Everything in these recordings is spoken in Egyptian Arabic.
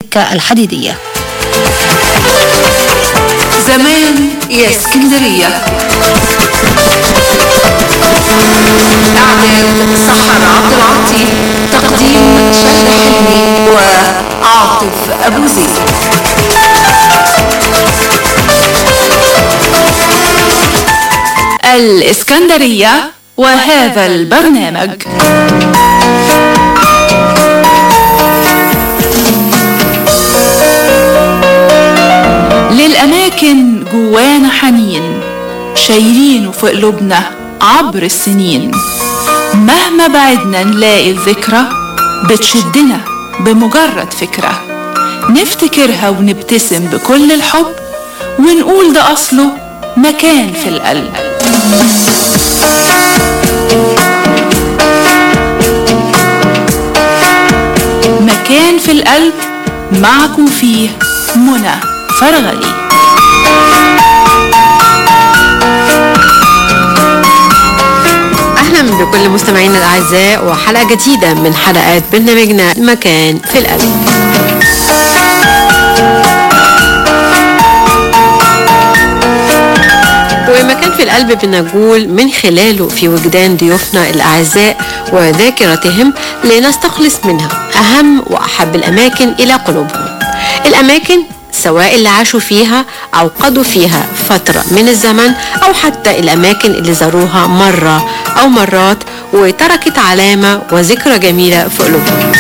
السكة الحديدية زمان يا اسكندرية إعداد سحر عبد العاطي تقديم شهد حلمي وعاطف أبو زيد الإسكندرية وهذا البرنامج للأماكن جوانا حنين شايلينه في قلوبنا عبر السنين مهما بعدنا نلاقي الذكرى بتشدنا بمجرد فكرة نفتكرها ونبتسم بكل الحب ونقول ده أصله مكان في القلب مكان في القلب معكم فيه منى فرغلي اهلا بكل مستمعينا الاعزاء وحلقه جديده من حلقات برنامجنا مكان في القلب ومكان في القلب بنقول من خلاله في وجدان ضيوفنا الأعزاء وذاكرتهم لنستخلص منها أهم وأحب الأماكن إلى قلوبهم الأماكن سواء اللي عاشوا فيها أو قضوا فيها فترة من الزمن أو حتى الأماكن اللي زاروها مرة أو مرات وتركت علامة وذكرى جميلة في قلوبهم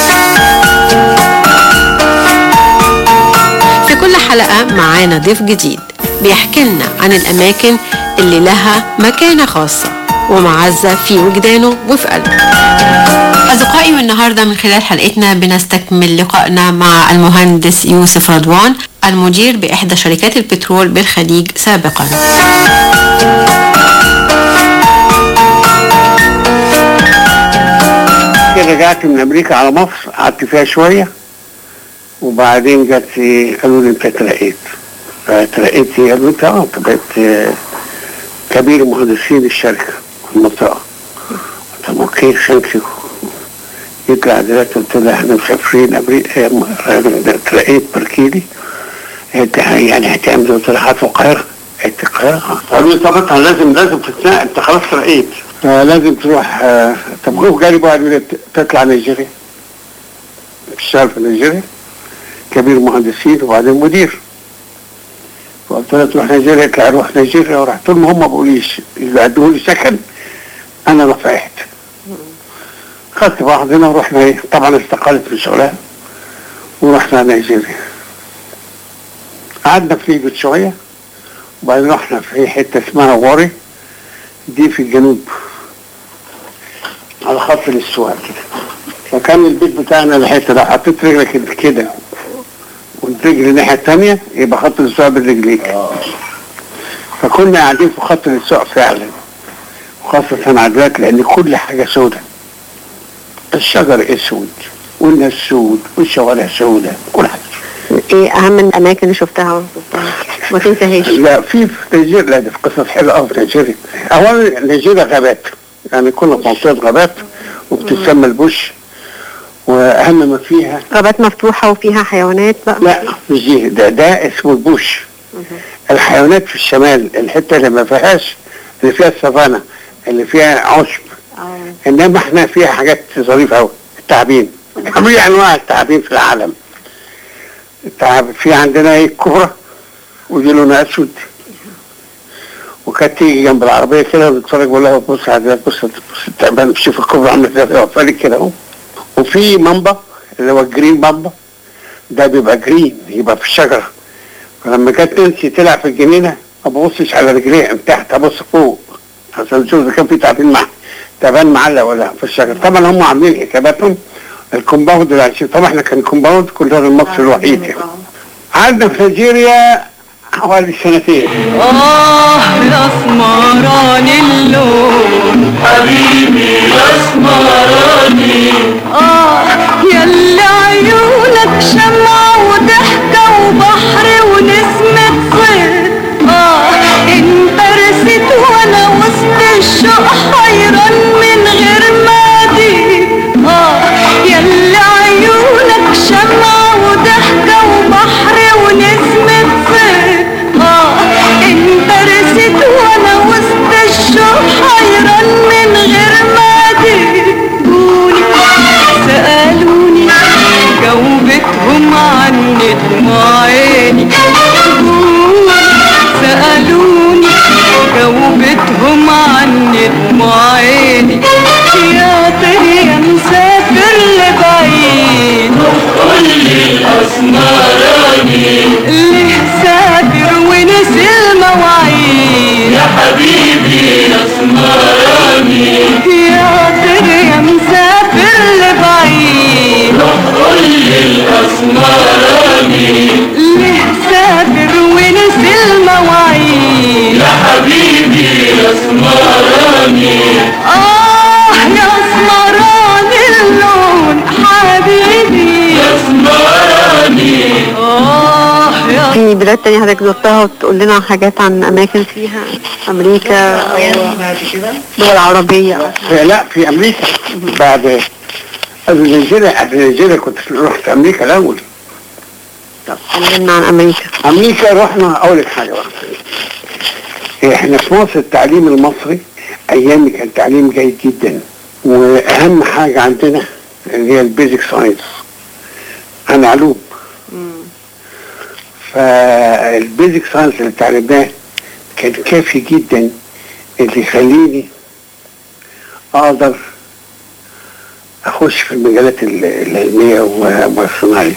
في كل حلقة معانا ضيف جديد بيحكي لنا عن الأماكن اللي لها مكانة خاصة ومعزة في وجدانه وفي قلبه أصدقائي والنهاردة من خلال حلقتنا بنستكمل لقائنا مع المهندس يوسف رضوان المدير بإحدى شركات البترول بالخليج سابقا رجعت من امريكا على مصر قعدت فيها شويه وبعدين جت لي قالوا لي انت اترقيت فترقيت لي قالوا انت اه انت بقيت آه، كبير مهندسين الشركه في المنطقه قلت لهم اوكي ثانك يو يطلع دلوقتي قلت له احنا مسافرين امريكا آه، الراجل ده اترقيت بركيلي انت يعني هتعمل قلت له في القاهره قلت القاهره قالوا لي طب انت لازم لازم تتنقل انت خلاص ترقيت لازم تروح آه، طب هو جالي بقى قال لي تطلع نيجيريا تشتغل في نيجيريا كبير مهندسين وبعدين مدير فقلت له تروح نيجيريا قلت له اروح نيجيريا ورحت لهم هم ما بيقوليش يقعدوا لي سكن انا رفعت خدت بعضنا ورحنا ايه طبعا استقلت من شغلها ورحنا نيجيريا قعدنا في ليبيا شويه وبعدين رحنا في حته اسمها واري دي في الجنوب على خط الاستواء كده فكان البيت بتاعنا الحته ده حطيت رجلك كده والرجل الناحيه الثانيه يبقى خط الاستواء بالرجليك فكنا قاعدين في خط الاستواء فعلا وخاصة على دلوقتي لأن كل حاجة سودة الشجر أسود والناس سود والشوارع سودة كل حاجة ايه اهم الاماكن اللي شفتها ما تنتهيش لا في في نيجيريا لا دي في قصص حلوه قوي في نيجيريا اولا نيجيريا غابات يعني كل منطقه غابات وبتسمى البوش واهم ما فيها غابات مفتوحه وفيها حيوانات بقى لا مش دي ده ده اسمه البوش الحيوانات في الشمال الحته اللي ما فيهاش اللي فيها السافانا اللي فيها عشب انما احنا فيها حاجات ظريفه قوي التعابين جميع انواع التعابين في العالم التعب في عندنا ايه الكبرى ودي لونها اسود وكانت تيجي جنب العربيه كده بتتفرج بقول لها بص على بص بص التعبان شوف الكبرى عامله ازاي واقفه لك كده اهو وفي مامبا اللي هو الجرين مامبا ده بيبقى جرين يبقى في الشجره فلما كانت نانسي تلعب في الجنينه ما ببصش على رجليها من تحت ابص فوق عشان اشوف اذا كان في تعبان مع تعبان معلق ولا لا في الشجره طبعا هم عاملين حساباتهم الكومباوند اللي عايشين طبعا احنا كان كومباوند كلنا المصري الوحيد يعني قعدنا في نيجيريا حوالي سنتين آه الأسمراني اللون حبيبي الأسمراني آه يلي عيونك شمعة وضحكة وبحر ونسمة صيد آه انت رسيت وانا وسط الشوق حيران من غير ما أديك آه يلي عيونك شمعة وضحكة جاوبتهم عن دموع عيني سألوني جاوبتهم عن دموع عيني يا طير يا مسافر لبعيد ليه سافر ونسي المواعيد يا حبيبي يا اسمراني يا طير يا مسافر لبعيد ليه سافر ونسي المواعيد يا حبيبي يا اسمراني آه يا اسمراني اللون حبيبي يا اسمراني آه يا في بلاد تانية حضرتك زرتها وتقول لنا حاجات عن أماكن فيها أمريكا أو دول عربية في- لا في امريكا بعد قبل نيجيريا قبل نيجيريا كنت رحت امريكا الاول طب كلمنا عن أمريكا امريكا رحنا اقول لك حاجه واحده احنا في مصر التعليم المصري ايامي كان تعليم جيد جدا واهم حاجه عندنا اللي هي البيزك ساينس انا علوم فالبيزك ساينس اللي اتعلمناه كان كافي جدا اللي يخليني اقدر اخش في المجالات ال- العلميه و- والصناعيه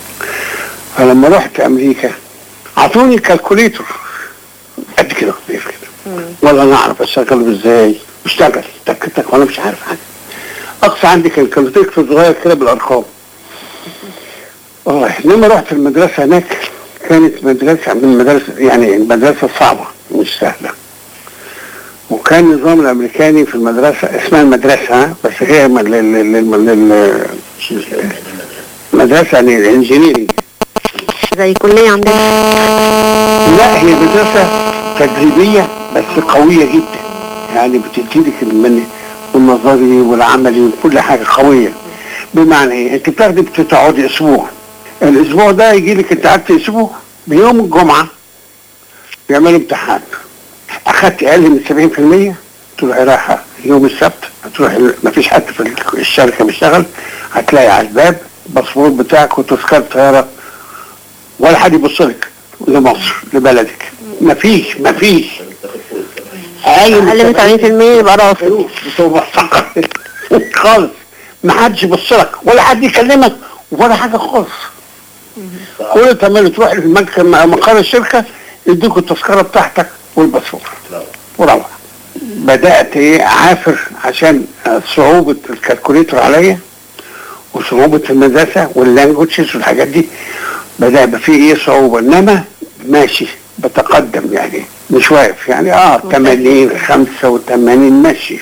فلما رحت امريكا اعطوني كالكوليتور قد كده خفيف كده ولا انا اعرف اشغله ازاي اشتغل تك تك وانا مش عارف حاجه اقصى عندي كان كالكوليتور صغير كده بالارقام والله انما رحت المدرسه هناك كانت مدرسه من المدارس يعني المدرسه صعبه مش سهله وكان النظام الامريكاني في المدرسه اسمها المدرسه ها بس هي م- لل- لل- لل- لل- مدرسه يعني الانجينيرنج زي كلية عندنا لا هي مدرسة تدريبية بس قوية جدا يعني بتديلك المن والنظري والعملي وكل حاجة قوية بمعنى ايه؟ انت بتاخدي بتقعدي اسبوع الاسبوع ده يجي لك انت قعدت اسبوع بيوم الجمعة بيعملوا امتحان اخدت اقل من 70% تروحي رايحة يوم السبت هتروحي مفيش حد في الشركة بيشتغل هتلاقي على الباب باسبور بتاعك وتذكرة طيارة ولا حد يبص لك لمصر لبلدك مفيش مفيش اقل أقل من 80% يبقى رافض بتبقى سقط خالص ما حدش يبص لك ولا حد يكلمك ولا حاجه خالص كل اللي تعمله تروح المكتب مقر الشركه يديك التذكره بتاعتك والباسبور وروح بدات ايه اعافر عشان صعوبه الكالكوليتر عليا وصعوبه المدرسه واللانجوجز والحاجات دي بدا يبقى فيه ايه صعوبه انما ماشي بتقدم يعني مش واقف يعني اه 80 85 ماشي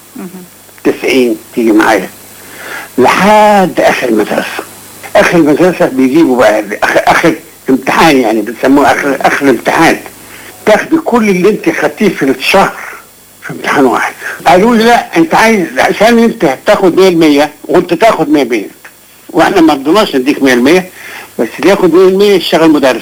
90 تيجي معايا لحد اخر المدرسه اخر المدرسه بيجيبوا بقى اخر, آخر امتحان يعني بنسموه اخر اخر امتحان تاخدي كل اللي انت خدتيه في الشهر في امتحان واحد قالوا لي لا انت عايز عشان انت تاخد 100% وانت تاخد 100% واحنا ما رضيناش نديك 100% بس اللي ياخد 100% يشتغل مدرس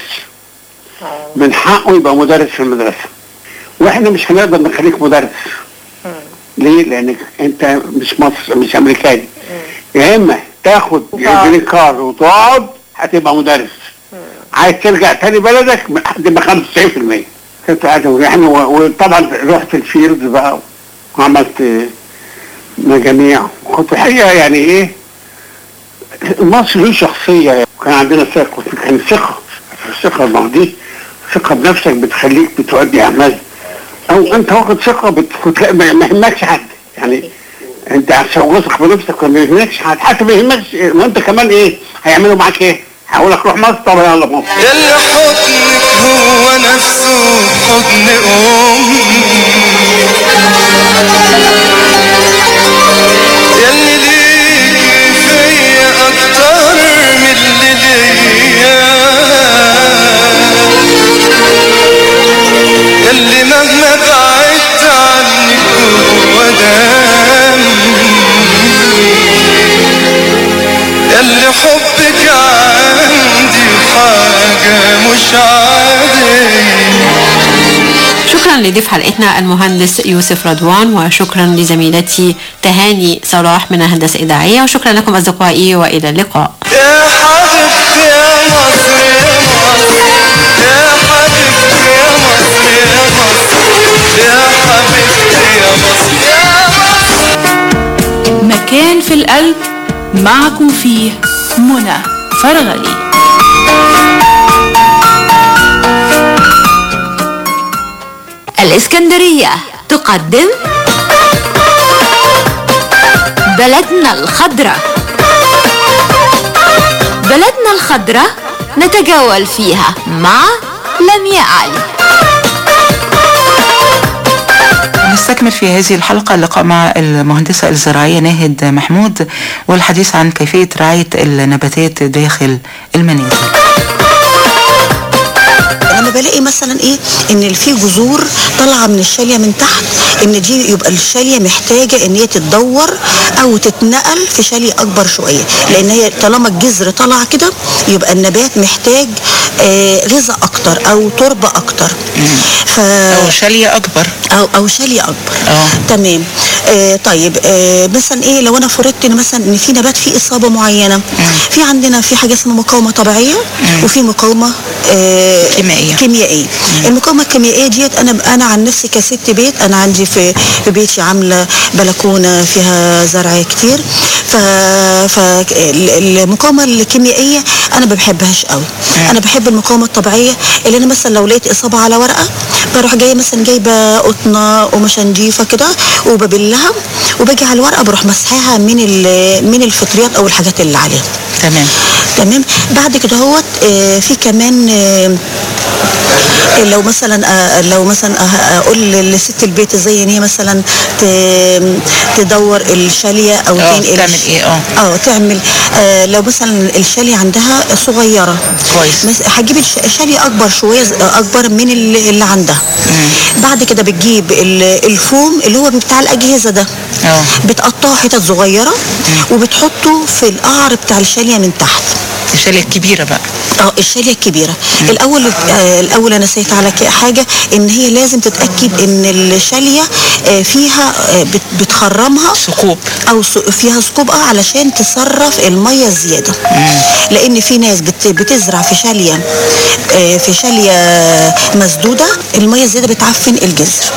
من حقه يبقى مدرس في المدرسه واحنا مش هنقدر نخليك مدرس ليه؟ لانك انت مش مصر مش امريكاني يا اما تاخد جرين كارد وتقعد هتبقى مدرس عايز ترجع تاني بلدك هتبقى 95% كنت قاعد احنا وطبعا رحت الفيلد بقى وعملت مجاميع كنت الحقيقه يعني ايه مصر له شخصيه كان عندنا ثقه كان ثقه الثقه ما هو دي ثقه بنفسك بتخليك بتؤدي اعمال او انت واخد ثقه بت... بت... ما ما يهمكش حد يعني انت عشان واثق بنفسك ما يهمكش حد حتى ما يهمكش ما انت كمان ايه هيعملوا معاك ايه؟ هقول لك روح مصر طب يلا مصر يلي حضنك هو نفسه حضن أمي يلي ليكي فيا أكتر من اللي ليا يلي مهما بعدت عنك هو دمي يلي حبك عندي حاجة مش عادية شكرا لضيف حلقتنا المهندس يوسف رضوان وشكرا لزميلتي تهاني صلاح من الهندسة الإذاعية وشكرا لكم أصدقائي وإلى اللقاء يا حبيبتي معكم فيه منى فرغلي الإسكندرية تقدم بلدنا الخضرة بلدنا الخضرة نتجول فيها مع لمياء علي نستكمل في هذه الحلقة اللقاء مع المهندسة الزراعية ناهد محمود والحديث عن كيفية رعاية النباتات داخل المنازل لما بلاقي مثلا ايه ان في جذور طالعه من الشاليه من تحت ان دي يبقى الشاليه محتاجه ان هي تتدور او تتنقل في شاليه اكبر شويه لان هي طالما الجذر طلع كده يبقى النبات محتاج آه غذاء اكتر او تربه اكتر ف أو شالية أكبر او او شاليه اكبر اه تمام آه طيب آه مثلا ايه لو انا فرضت ان مثلا ان في نبات فيه اصابه معينه في عندنا في حاجه اسمها مقاومه طبيعيه وفي مقاومه آه كيميائية. كيميائيه المقاومه الكيميائيه ديت انا انا عن نفسي كست بيت انا عندي في في بيتي عامله بلكونه فيها زرع كتير ف فالمقاومه الكيميائيه انا ما بحبهاش قوي انا بحب المقاومه الطبيعيه اللي انا مثلا لو لقيت اصابه على ورقه بروح جايه مثلا جايبه قطنه قماشه نضيفه كده وببلها وباجي على الورقه بروح مسحاها من ال- من الفطريات او الحاجات اللي عليها تمام تمام بعد كده هوت آه، في كمان آه، لو مثلا آه، لو مثلا آه، اقول لست البيت ازاي ان هي مثلا ت- تدور الشاليه او اه تنقل تعمل ايه اه اه تعمل آه لو مثلا الشاليه عندها صغيره كويس بس هتجيب الش- الشاليه اكبر شويه ز- اكبر من اللي اللي عندها بعد كده بتجيب ال- الفوم اللي هو بتاع الاجهزه ده اه بتقطعه حتت صغيره وبتحطه في القعر بتاع الشاليه من تحت الشالية الكبيرة بقى اه الشاليه الكبيره الاول آه الاول انا نسيت على ك- حاجه ان هي لازم تتاكد ان الشاليه آه فيها آه بت- بتخرمها ثقوب او س- فيها ثقوب اه علشان تصرف الميه الزياده لان في ناس بت- بتزرع في شاليه آه في شاليه مسدوده الميه الزياده بتعفن الجذر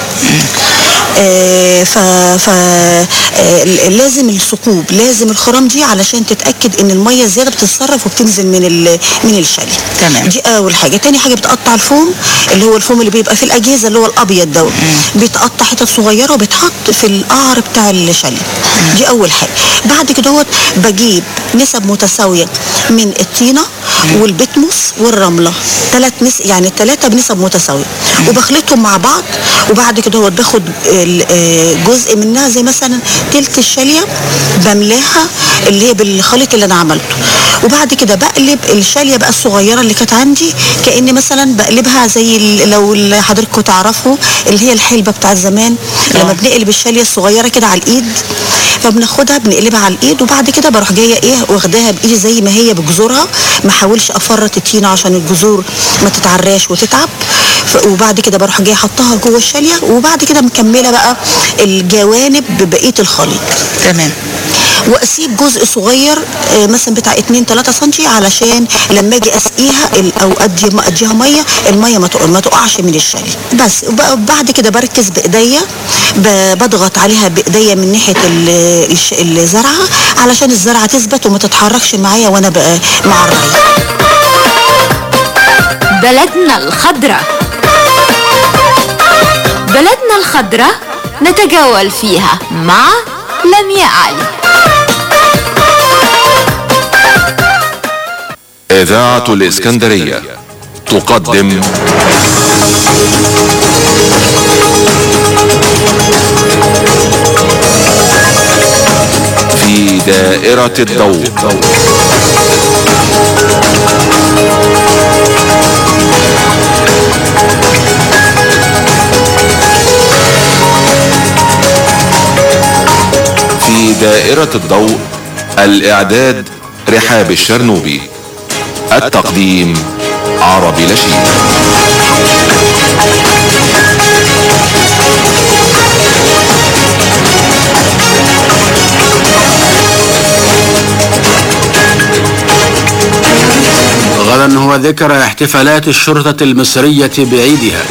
آه، ف ف آه، لازم الثقوب لازم الخرام دي علشان تتاكد ان الميه الزياده بتتصرف وبتنزل من ال- من الشاليه تمام. دي اول حاجه تاني حاجه بتقطع الفوم اللي هو الفوم اللي بيبقى في الاجهزه اللي هو الابيض دوت بيتقطع حتت صغيره وبيتحط في القعر بتاع الشاليه دي اول حاجه بعد كده هوت بجيب نسب متساويه من الطينه والبتموس والرمله ثلاث نس يعني الثلاثه بنسب متساويه وبخلطهم مع بعض وبعد كده هوت باخد ال- آه، جزء منها زي مثلا تلت الشاليه بملاها اللي هي بالخليط اللي انا عملته وبعد كده بقلب الشاليه بقى الصغيره اللي كانت عندي كاني مثلا بقلبها زي ال- لو اللي حضراتكم تعرفوا اللي هي الحلبه بتاعت زمان لما بنقلب الشاليه الصغيره كده على الايد فبناخدها بنقلبها على الايد وبعد كده بروح جايه ايه واخداها بايدي زي ما هي بجذورها ما احاولش افرط الطينه عشان الجذور ما تتعراش وتتعب ف- وبعد كده بروح جايه احطها جوه الشاليه وبعد كده مكمله بقى الجوانب ببقيه الخليط تمام واسيب جزء صغير آه، مثلا بتاع 2 3 سم علشان لما اجي اسقيها ال- او ادي اديها ميه الميه ما تق- ما تقعش من الشاليه بس وب- بعد كده بركز بايديا ب- بضغط عليها بايديا من ناحيه ال- الش- الزرعه علشان الزرعه تثبت وما تتحركش معايا وانا بقى مع الري بلدنا الخضرة بلدنا الخضرة نتجول فيها مع لمياء علي إذاعة الإسكندرية تقدم في دائرة الضوء في دائرة الضوء الإعداد رحاب الشرنوبي التقديم عربي لشيد غدا هو ذكرى احتفالات الشرطة المصرية بعيدها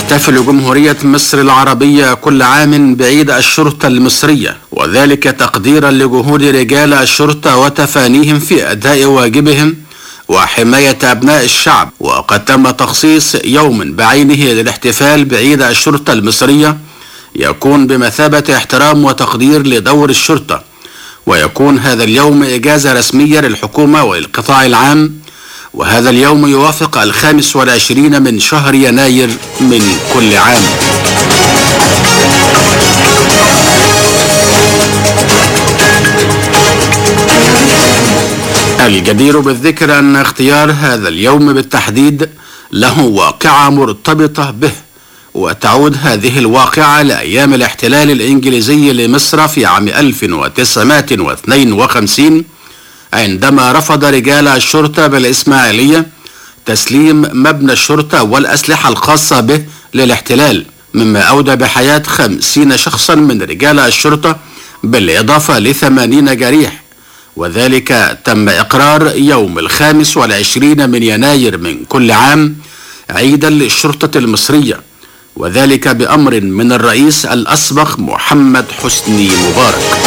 تحتفل جمهورية مصر العربية كل عام بعيد الشرطة المصرية وذلك تقديرا لجهود رجال الشرطة وتفانيهم في أداء واجبهم وحماية أبناء الشعب وقد تم تخصيص يوم بعينه للاحتفال بعيد الشرطة المصرية يكون بمثابة احترام وتقدير لدور الشرطة ويكون هذا اليوم إجازة رسمية للحكومة والقطاع العام وهذا اليوم يوافق الخامس والعشرين من شهر يناير من كل عام الجدير بالذكر أن اختيار هذا اليوم بالتحديد له واقعة مرتبطة به وتعود هذه الواقعة لأيام الاحتلال الإنجليزي لمصر في عام 1952 عندما رفض رجال الشرطة بالإسماعيلية تسليم مبنى الشرطة والأسلحة الخاصة به للاحتلال مما أودى بحياة خمسين شخصا من رجال الشرطة بالإضافة لثمانين جريح وذلك تم إقرار يوم الخامس والعشرين من يناير من كل عام عيدا للشرطة المصرية وذلك بأمر من الرئيس الأسبق محمد حسني مبارك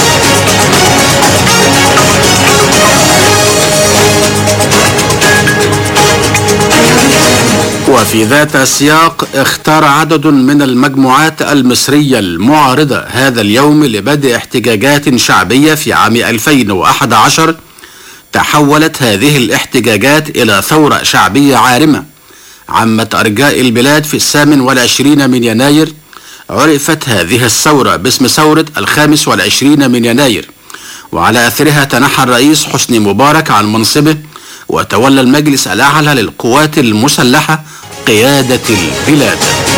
وفي ذات السياق اختار عدد من المجموعات المصرية المعارضة هذا اليوم لبدء احتجاجات شعبية في عام 2011 تحولت هذه الاحتجاجات إلى ثورة شعبية عارمة عمت أرجاء البلاد في الثامن والعشرين من يناير عرفت هذه الثورة باسم ثورة الخامس والعشرين من يناير وعلى أثرها تنحى الرئيس حسني مبارك عن منصبه وتولى المجلس الأعلى للقوات المسلحة قيادة البلاد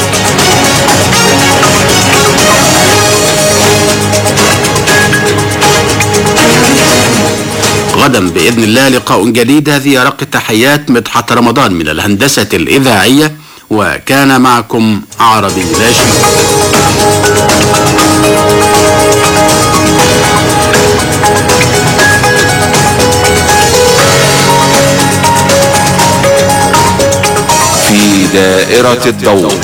غدا بإذن الله لقاء جديد هذه رق تحيات مدحت رمضان من الهندسة الإذاعية وكان معكم عربي راشد في دائرة الضوء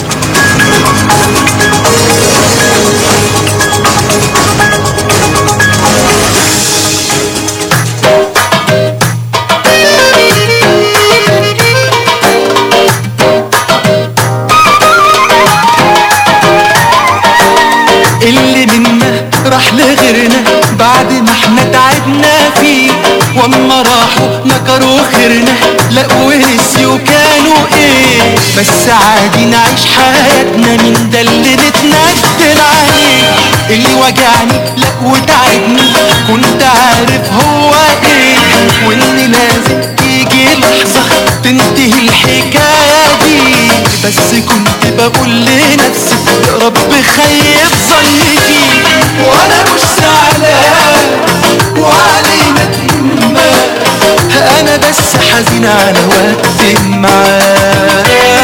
اللي منا راح لغيرنا بعد ما احنا تعبنا فيه واما راحوا نكروا خيرنا لقوا نسيوا كانوا ايه بس عادي نعيش حياتنا من ده اللي نتندل عليه اللي وجعني لا وتعبني كنت عارف هو ايه وان لازم تيجي لحظة تنتهي الحكاية دي بس كنت بقول لنفسي يا رب خيب ظني فيك وانا مش زعلان وعلينا ندمان انا بس حزين على وقت معاك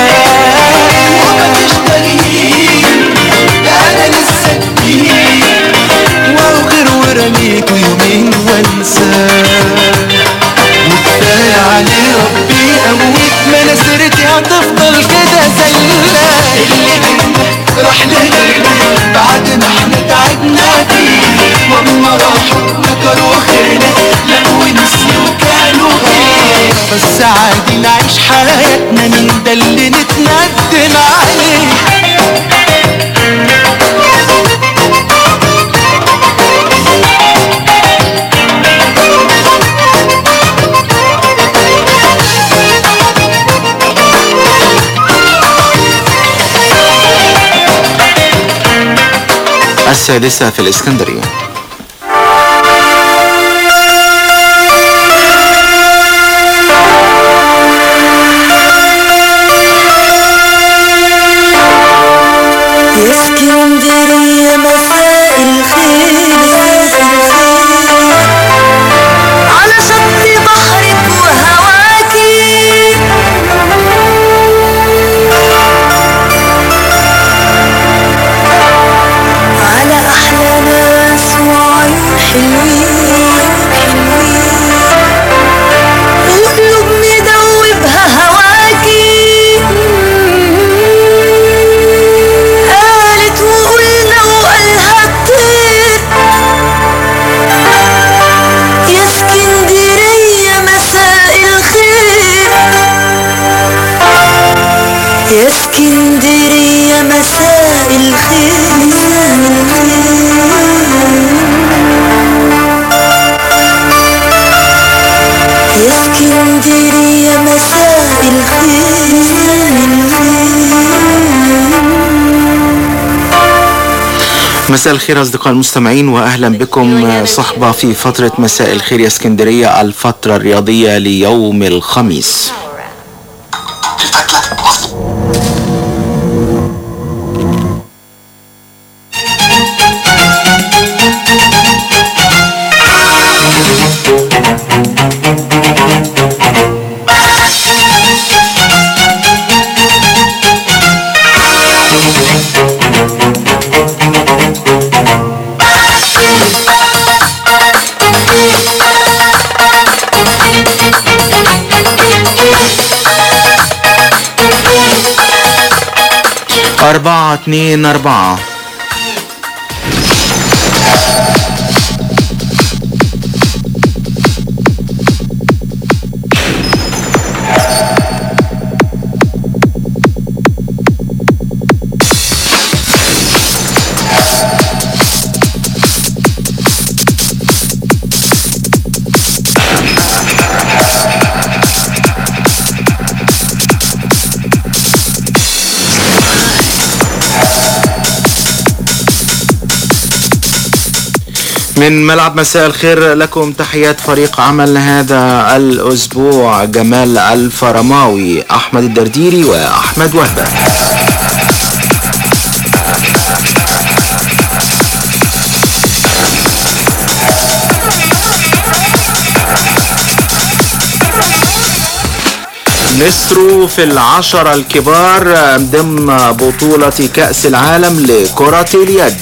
ومفيش تغيير انا لسه جديد وهو غير ورميته يومين وانساه وكفايه عليه ربي قويت ما انا سيرتي هتفضل كده زلة اللي منا راح لغيرنا بعد ما احنا تعبنا فيه واما راحوا نكروا خيرنا لقوا نسيوا كانوا ايه بس عادي نعيش حياتنا من ده اللي نتندم عليه السادسة في الإسكندرية يا اسكندرية مساء الخير على شط بحرك وهواكي على أحلى ناس اسكندرية مساء مساء الخير أصدقاء المستمعين وأهلا بكم صحبة في فترة مساء الخير يا اسكندرية الفترة الرياضية ليوم الخميس أربعة اتنين أربعة من ملعب مساء الخير لكم تحيات فريق عمل هذا الأسبوع جمال الفرماوي أحمد الدرديري وأحمد وهبة مصر في العشرة الكبار ضمن بطولة كأس العالم لكرة اليد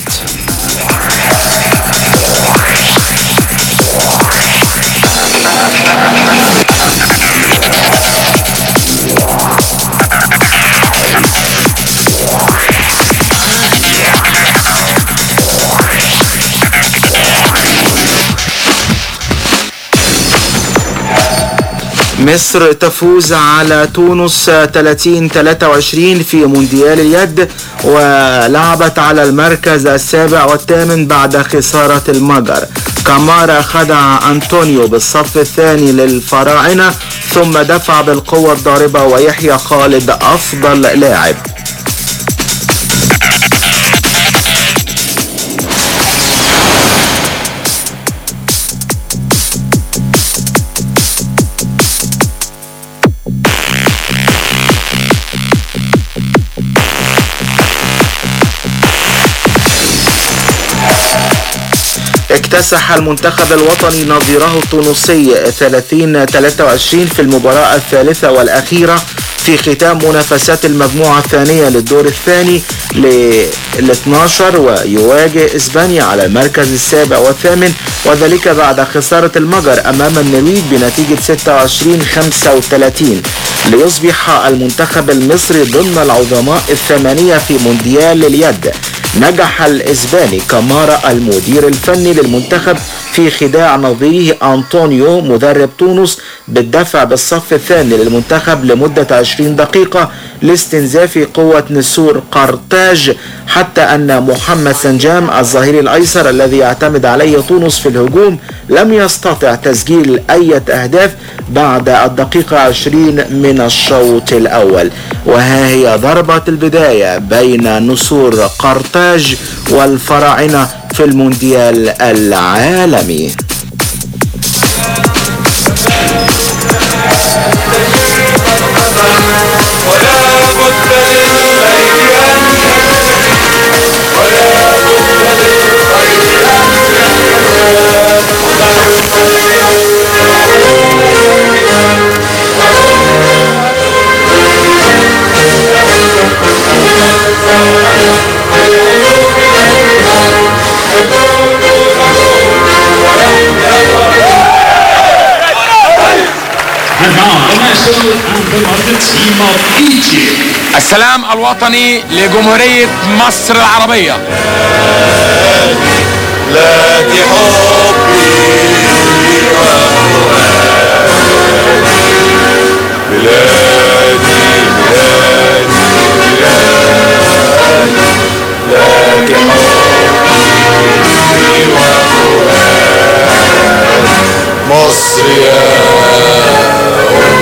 مصر تفوز على تونس 30 23 في مونديال اليد ولعبت على المركز السابع والثامن بعد خسارة المجر كامارا خدع أنطونيو بالصف الثاني للفراعنة ثم دفع بالقوة الضاربة ويحيى خالد أفضل لاعب اكتسح المنتخب الوطني نظيره التونسي 30 23 في المباراة الثالثة والأخيرة في ختام منافسات المجموعة الثانية للدور الثاني لل 12 ويواجه اسبانيا على المركز السابع والثامن وذلك بعد خسارة المجر امام النرويج بنتيجة 26 35 ليصبح المنتخب المصري ضمن العظماء الثمانية في مونديال اليد نجح الإسباني كامارا المدير الفني للمنتخب في خداع نظيره أنطونيو مدرب تونس بالدفع بالصف الثاني للمنتخب لمدة 20 دقيقة لاستنزاف قوة نسور قرطاج حتى أن محمد سنجام الظهير الأيسر الذي يعتمد عليه تونس في الهجوم لم يستطع تسجيل أي أهداف بعد الدقيقة 20 من الشوط الأول وها هي ضربة البداية بين نسور قرطاج والفراعنة في المونديال العالمي And now the national anthem of the team of Egypt. السلام الوطني لجمهورية مصر العربية لك حبي بلادي بلادي بلادي لك حبي وفؤادي مصر يا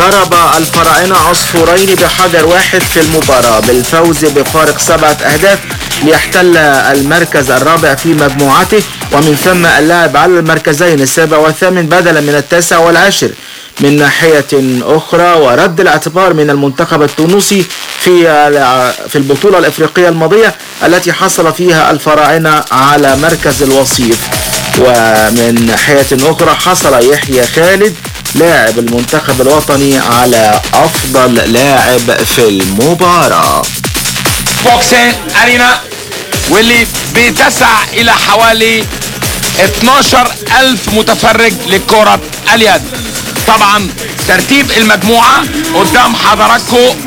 ضرب الفراعنة عصفورين بحجر واحد في المباراة بالفوز بفارق سبعة أهداف ليحتل المركز الرابع في مجموعته ومن ثم اللعب على المركزين السابع والثامن بدلا من التاسع والعاشر من ناحية أخرى ورد الاعتبار من المنتخب التونسي في في البطولة الإفريقية الماضية التي حصل فيها الفراعنة على مركز الوصيف ومن ناحية أخرى حصل يحيى خالد لاعب المنتخب الوطني على أفضل لاعب في المباراة بوكسين أرينا واللي بتسع إلى حوالي 12 ألف متفرج لكرة اليد طبعا ترتيب المجموعة قدام حضراتكم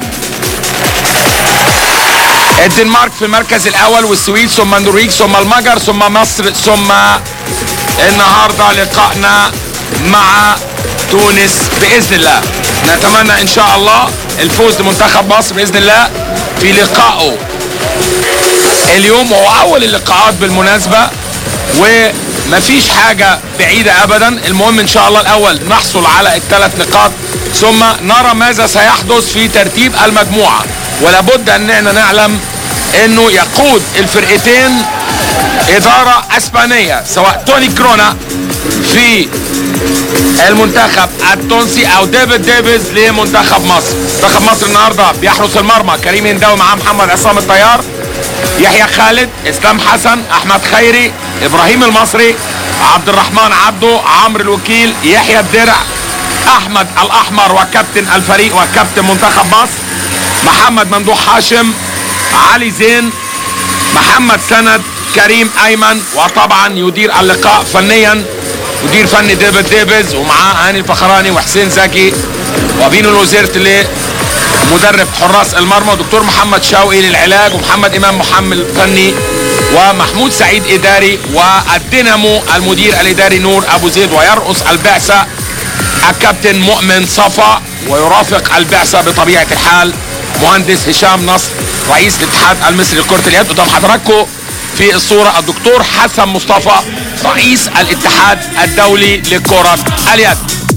الدنمارك في المركز الأول والسويد ثم النرويج ثم المجر ثم مصر ثم النهارده لقائنا مع تونس بإذن الله نتمنى إن شاء الله الفوز لمنتخب مصر بإذن الله في لقائه اليوم هو أول اللقاءات بالمناسبة ومفيش حاجة بعيدة أبدا المهم إن شاء الله الأول نحصل على الثلاث نقاط ثم نرى ماذا سيحدث في ترتيب المجموعة ولابد أننا نعلم أنه يقود الفرقتين إدارة أسبانية سواء توني كرونا في المنتخب التونسي او ديفيد ديفيز لمنتخب مصر منتخب مصر النهارده بيحرس المرمى كريم هنداوي معاه محمد عصام الطيار يحيى خالد اسلام حسن احمد خيري ابراهيم المصري عبد الرحمن عبده عمرو الوكيل يحيى الدرع احمد الاحمر وكابتن الفريق وكابتن منتخب مصر محمد ممدوح هاشم علي زين محمد سند كريم ايمن وطبعا يدير اللقاء فنيا مدير فني ديفيد ديفيز ومعاه هاني الفخراني وحسين زكي وبينو الوزيرت مدرب حراس المرمى ودكتور محمد شوقي للعلاج ومحمد امام محمد فني ومحمود سعيد اداري والدينامو المدير الاداري نور ابو زيد ويرقص البعثه الكابتن مؤمن صفا ويرافق البعثه بطبيعه الحال مهندس هشام نصر رئيس الاتحاد المصري لكره اليد قدام حضراتكم في الصورة الدكتور حسن مصطفى رئيس الاتحاد الدولي لكرة اليد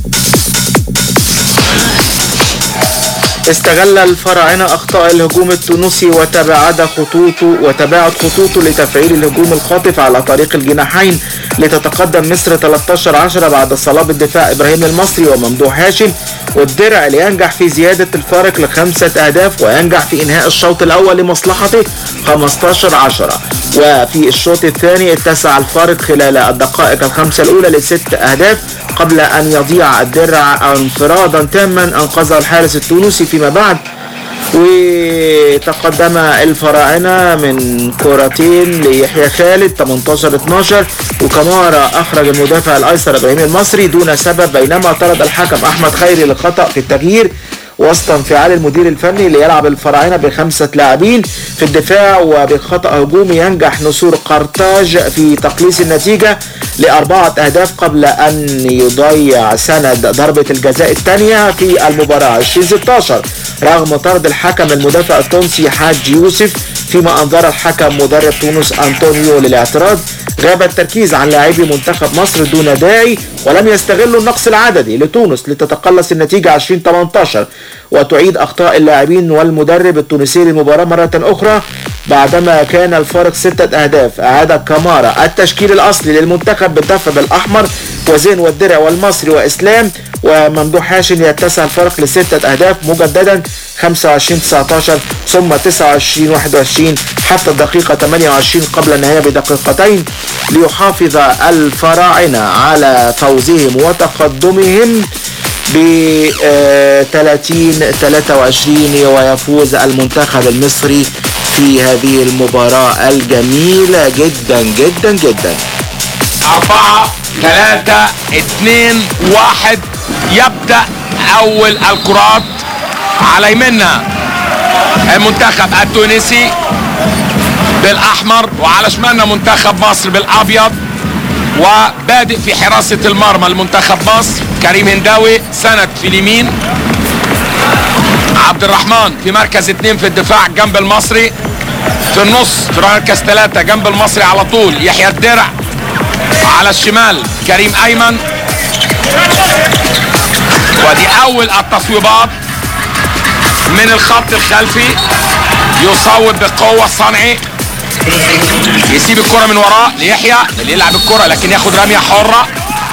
استغل الفراعنة أخطاء الهجوم التونسي وتباعد خطوطه وتباعد خطوطه لتفعيل الهجوم الخاطف على طريق الجناحين لتتقدم مصر 13 10 بعد صلاب الدفاع إبراهيم المصري وممدوح هاشم والدرع لينجح في زيادة الفارق لخمسة أهداف وينجح في إنهاء الشوط الأول لمصلحته 15 10 وفي الشوط الثاني اتسع الفارق خلال الدقائق الخمسة الأولى لست أهداف قبل أن يضيع الدرع انفرادا تاما أنقذه الحارس التونسي فيما بعد وتقدم الفراعنة من كرتين ليحيى خالد 18 12 وكمارا أخرج المدافع الأيسر إبراهيم المصري دون سبب بينما طرد الحكم أحمد خيري للخطأ في التغيير وسط انفعال المدير الفني ليلعب الفراعنة بخمسة لاعبين في الدفاع وبخطأ هجومي ينجح نسور قرطاج في تقليص النتيجة لأربعة أهداف قبل أن يضيع سند ضربة الجزاء الثانية في المباراة 2016 رغم طرد الحكم المدافع التونسي حاج يوسف فيما أنظر الحكم مدرب تونس أنطونيو للاعتراض غاب التركيز عن لاعبي منتخب مصر دون داعي ولم يستغلوا النقص العددي لتونس لتتقلص النتيجة 2018 وتعيد أخطاء اللاعبين والمدرب التونسي للمباراة مرة أخرى بعدما كان الفارق ستة أهداف أعاد كامارا التشكيل الأصلي للمنتخب بالدفع بالأحمر وزين والدرع والمصري وإسلام وممدوح هاشم يتسع الفرق لستة أهداف مجددا 25 19 ثم 29 21 حتى الدقيقة 28 قبل النهاية بدقيقتين ليحافظ الفراعنة على فوزهم وتقدمهم ب 30 23 ويفوز المنتخب المصري في هذه المباراة الجميلة جدا جدا جدا أربعة ثلاثة اثنين واحد يبدأ أول الكرات على يمنا المنتخب التونسي بالأحمر وعلى شمالنا منتخب مصر بالأبيض وبادئ في حراسة المرمى المنتخب مصر كريم هنداوي سند في اليمين عبد الرحمن في مركز اثنين في الدفاع جنب المصري في النص في مركز ثلاثة جنب المصري على طول يحيى الدرع على الشمال كريم ايمن ودي اول التصويبات من الخط الخلفي يصوب بقوة صنعي يسيب الكرة من وراه ليحيى اللي يلعب الكرة لكن ياخد رمية حرة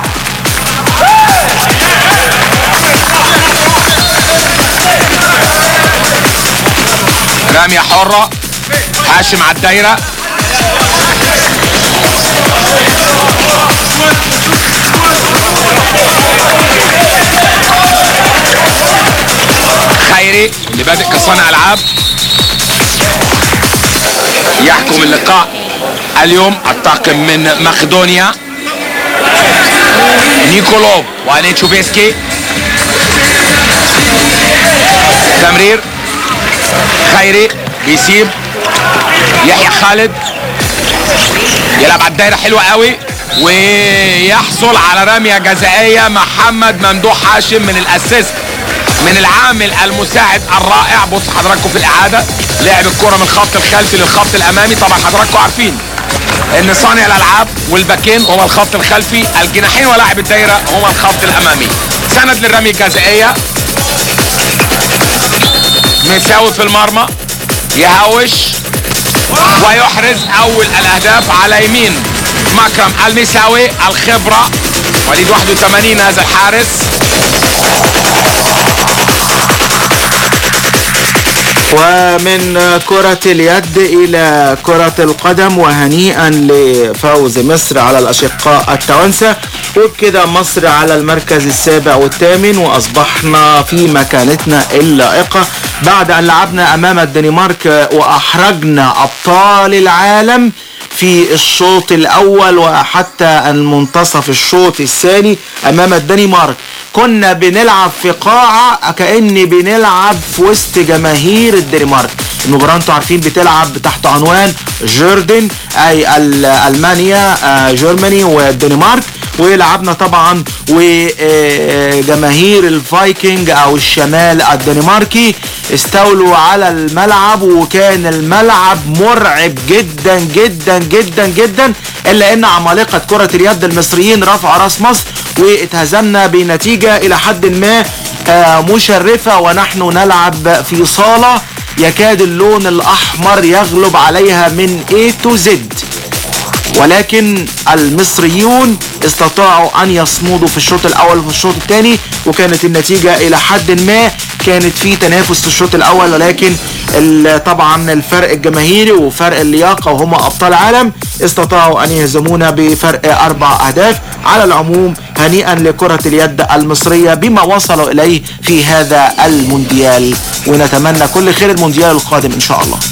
رمية حرة هاشم على الدايرة خيري اللي بادئ كصانع العاب يحكم اللقاء اليوم الطاقم من مقدونيا نيكولوف ونيتشوفيسكي تمرير خيري بيسيب يحيى خالد يلعب على الدايره حلوه قوي ويحصل على رميه جزائيه محمد ممدوح هاشم من الاسيست من العامل المساعد الرائع بص حضراتكم في الاعاده لعب الكره من الخط الخلفي للخط الامامي طبعا حضراتكم عارفين ان صانع الالعاب والباكين هما الخط الخلفي الجناحين ولاعب الدايره هما الخط الامامي سند للرميه الجزائيه مساوي في المرمى يهوش ويحرز اول الاهداف على يمين مكرم المساوي الخبره وليد 81 هذا الحارس ومن كرة اليد إلى كرة القدم وهنيئا لفوز مصر على الأشقاء التوانسة وبكده مصر على المركز السابع والثامن وأصبحنا في مكانتنا اللائقة بعد أن لعبنا أمام الدنمارك وأحرجنا أبطال العالم في الشوط الأول وحتى المنتصف الشوط الثاني أمام الدنمارك كنا بنلعب في قاعة كأن بنلعب في وسط جماهير الدنمارك المباراة انتوا عارفين بتلعب تحت عنوان جوردن أي ال- ألمانيا آه، جيرماني والدنمارك ولعبنا طبعا وجماهير الفايكنج او الشمال الدنماركي استولوا على الملعب وكان الملعب مرعب جدا جدا جدا جدا الا ان عمالقه كره اليد المصريين رفعوا راس مصر واتهزمنا بنتيجه الى حد ما آه، مشرفه ونحن نلعب في صاله يكاد اللون الاحمر يغلب عليها من A to Z ولكن المصريون استطاعوا ان يصمدوا في الشوط الاول وفي الشوط الثاني وكانت النتيجه الى حد ما كانت في تنافس في الشوط الاول ولكن ال- طبعا الفرق الجماهيري وفرق اللياقه وهم ابطال عالم استطاعوا ان يهزمونا بفرق اربع اهداف على العموم هنيئا لكره اليد المصريه بما وصلوا اليه في هذا المونديال ونتمنى كل خير المونديال القادم ان شاء الله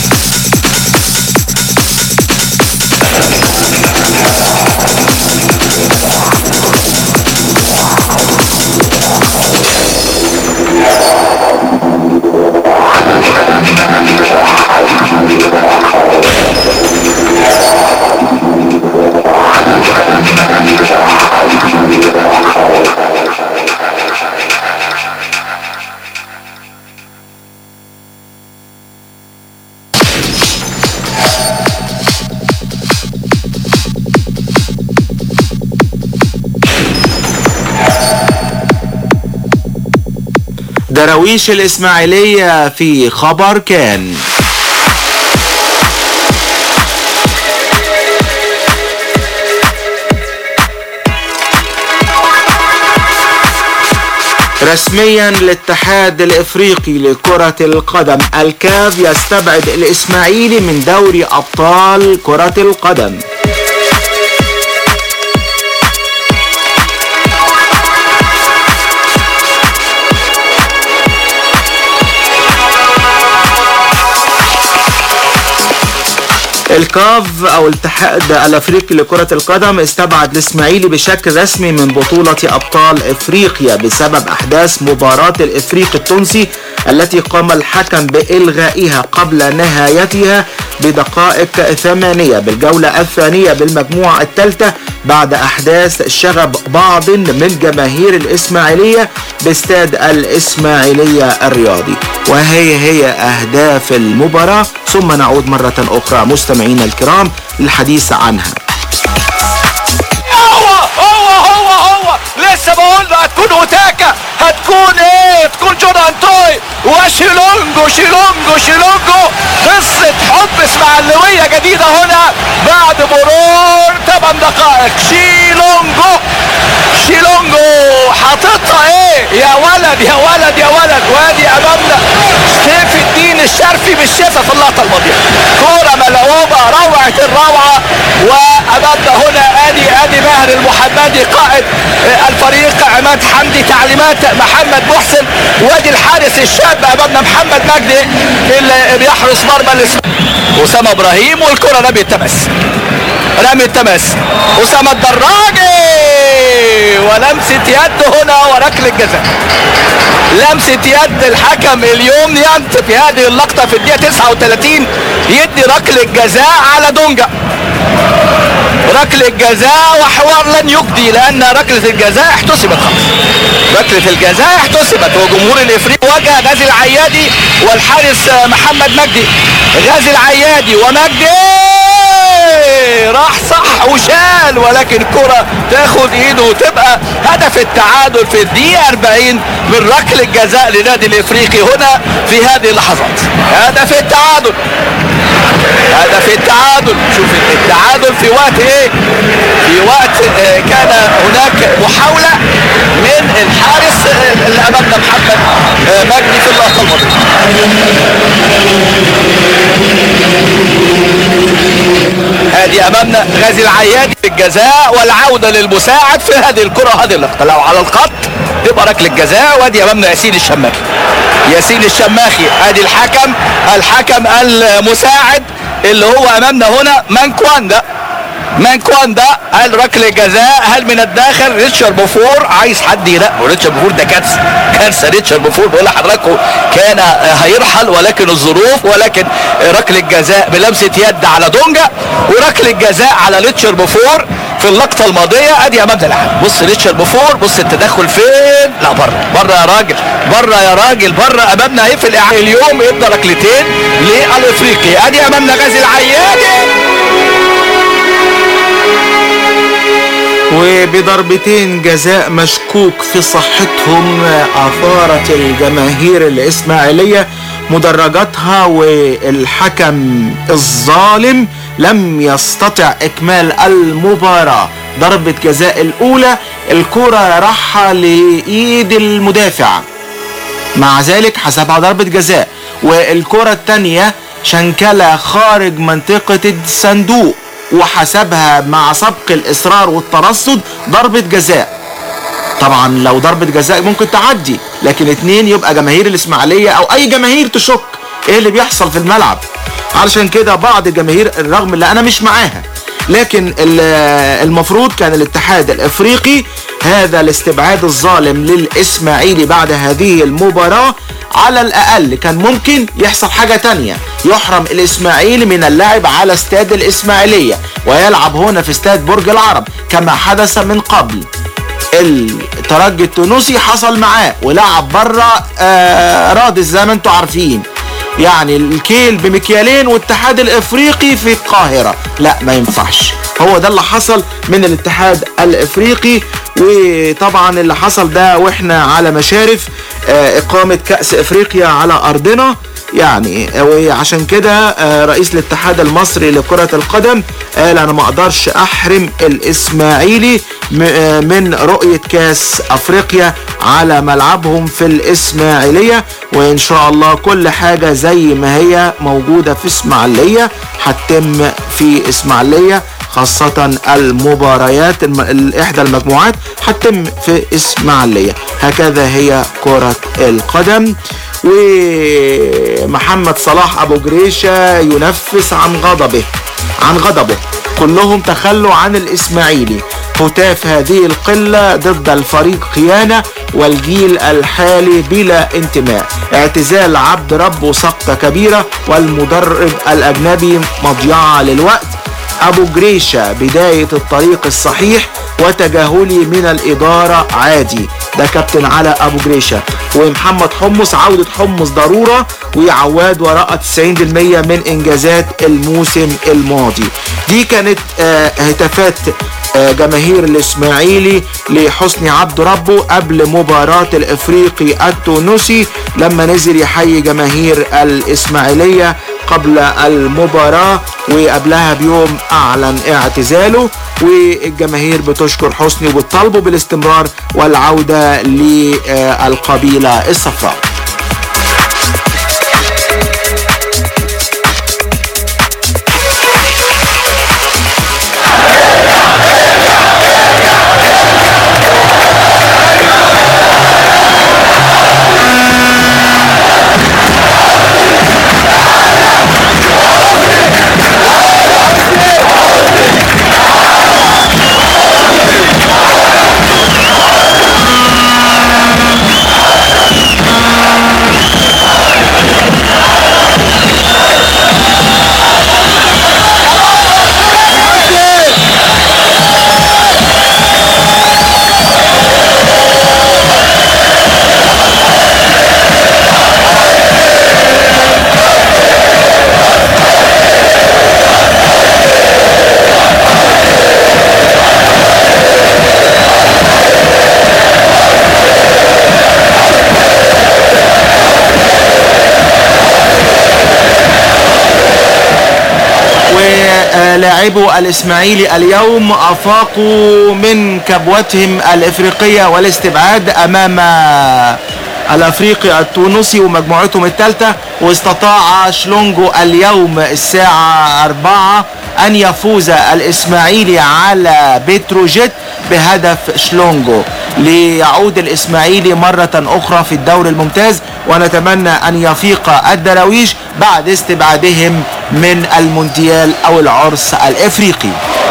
دراويش الإسماعيلية في خبر كان رسميا الاتحاد الافريقي لكرة القدم الكاف يستبعد الاسماعيلي من دوري ابطال كرة القدم الكاف او الاتحاد الافريقي لكرة القدم استبعد الاسماعيلي بشكل رسمي من بطولة ابطال افريقيا بسبب احداث مباراة الافريقي التونسي التي قام الحكم بالغائها قبل نهايتها بدقائق ثمانية بالجولة الثانية بالمجموعة الثالثة بعد احداث شغب بعض من جماهير الاسماعيلية باستاد الاسماعيلية الرياضي وهي هي اهداف المباراة ثم نعود مرة اخرى مستمعينا الكرام للحديث عنها هو هو هو هو ولسه بقول له هتكون اوتاكا هتكون ايه تكون جون انتوي وشيلونجو شيلونجو شيلونجو قصة حب اسماعيلوية جديدة هنا بعد مرور 8 دقائق شيلونجو شيلونجو حاططها ايه يا ولد يا ولد يا ولد وادي امامنا سيف الدين الشرفي بالشفا في اللقطة الماضية كورة ملعوبة روعة الروعة وامامنا هنا ادي ادي ماهر المحمدي قائد آه، الفريق عماد حمدي تعليمات محمد محسن وادي الحارس الشاب امامنا محمد مجدي اللي بيحرس مرمى الاسم اسامه ابراهيم والكره رمي التمس رمي التماس اسامه الدراجي ولمسه يد هنا وركله جزاء لمسه يد الحكم اليوم ينت في هذه اللقطه في الدقيقه 39 يدي ركله جزاء على دونجا ركله جزاء وحوار لن يجدي لان ركله الجزاء احتسبت خلاص ركله الجزاء احتسبت وجمهور الافريقي واجه غازي العيادي والحارس محمد مجدي غازي العيادي ومجدي راح صح وشال ولكن كرة تاخد ايده وتبقى هدف التعادل في الدقيقة 40 من ركلة جزاء لنادي الافريقي هنا في هذه اللحظات هدف التعادل هدف التعادل شوف التعادل في وقت ايه في وقت آه، كان هناك محاولة من الحارس آه، اللي امامنا محمد آه، مجدي في اللقطة الماضية هذه امامنا غازي العيادي في الجزاء والعودة للمساعد في هذه الكرة هذه اللقطة لو على الخط تبقى ركلة جزاء وادي امامنا ياسين الشماخي ياسين الشماخي ادي الحكم الحكم المساعد اللي هو امامنا هنا مانكوان ده مانكوان ده قال ركله جزاء هل من الداخل ريتشارد بوفور عايز حد يراقبه ريتشارد بوفور ده كارثه كارثه ريتشارد بوفور بقول لحضراتكم كان هيرحل ولكن الظروف ولكن ركله جزاء بلمسه يد على دونجا وركله جزاء على ريتشارد بوفور في اللقطه الماضيه ادي امامنا اللاعب بص ريتشارد بوفور بص التدخل فين لا بره بره يا راجل بره يا راجل بره امامنا اهي في الإعادة. اليوم ادى ركلتين للافريقي ادي امامنا غازي العيادي وبضربتين جزاء مشكوك في صحتهم أثارت الجماهير الإسماعيلية مدرجاتها والحكم الظالم لم يستطع إكمال المباراة ضربة جزاء الأولى الكرة راحة لإيد المدافع مع ذلك حسبها ضربة جزاء والكرة الثانية شنكلة خارج منطقة الصندوق وحسبها مع سبق الإصرار والترصد ضربة جزاء طبعا لو ضربة جزاء ممكن تعدي لكن اتنين يبقى جماهير الإسماعيلية أو أي جماهير تشك إيه اللي بيحصل في الملعب علشان كده بعض الجماهير الرغم اللي أنا مش معاها لكن ال- المفروض كان الاتحاد الافريقي هذا الاستبعاد الظالم للاسماعيلي بعد هذه المباراة على الاقل كان ممكن يحصل حاجة تانية يحرم الاسماعيلي من اللعب على استاد الاسماعيلية ويلعب هنا في استاد برج العرب كما حدث من قبل الترجي التونسي حصل معاه ولعب بره آه رادس زي ما انتم عارفين يعني الكيل بمكيالين والاتحاد الافريقي في القاهره لا ما ينفعش هو ده اللي حصل من الاتحاد الافريقي وطبعا اللي حصل ده واحنا على مشارف آه، اقامه كاس افريقيا على ارضنا يعني وعشان كده آه، رئيس الاتحاد المصري لكرة القدم قال انا ما اقدرش احرم الاسماعيلي م- آه، من رؤية كاس افريقيا على ملعبهم في الاسماعيلية وان شاء الله كل حاجة زي ما هي موجودة في اسماعيلية هتتم في اسماعيلية خاصة المباريات الم... ال- إحدى المجموعات هتتم في إسماعيلية هكذا هي كرة القدم ومحمد صلاح أبو جريشة ينفس عن غضبه عن غضبه كلهم تخلوا عن الإسماعيلي هتاف هذه القلة ضد الفريق خيانة والجيل الحالي بلا انتماء اعتزال عبد ربه سقطة كبيرة والمدرب الأجنبي مضيعة للوقت أبو جريشة بداية الطريق الصحيح وتجاهلي من الإدارة عادي ده كابتن على أبو جريشة ومحمد حمص عودة حمص ضرورة وعواد وراء 90% من إنجازات الموسم الماضي دي كانت آه، هتافات آه، جماهير الاسماعيلي لحسني عبد ربه قبل مباراة الافريقي التونسي لما نزل يحيي جماهير الاسماعيلية قبل المباراة وقبلها بيوم اعلن اعتزاله والجماهير بتشكر حسني وبتطالبه بالاستمرار والعودة للقبيلة الصفراء ولاعبو الاسماعيلي اليوم افاقوا من كبوتهم الافريقيه والاستبعاد امام الافريقي التونسي ومجموعتهم الثالثه واستطاع شلونجو اليوم الساعه 4 ان يفوز الاسماعيلي على بتروجيت بهدف شلونجو ليعود الاسماعيلي مره اخرى في الدوري الممتاز ونتمنى ان يفيق الدراويش بعد استبعادهم من المونديال او العرس الافريقي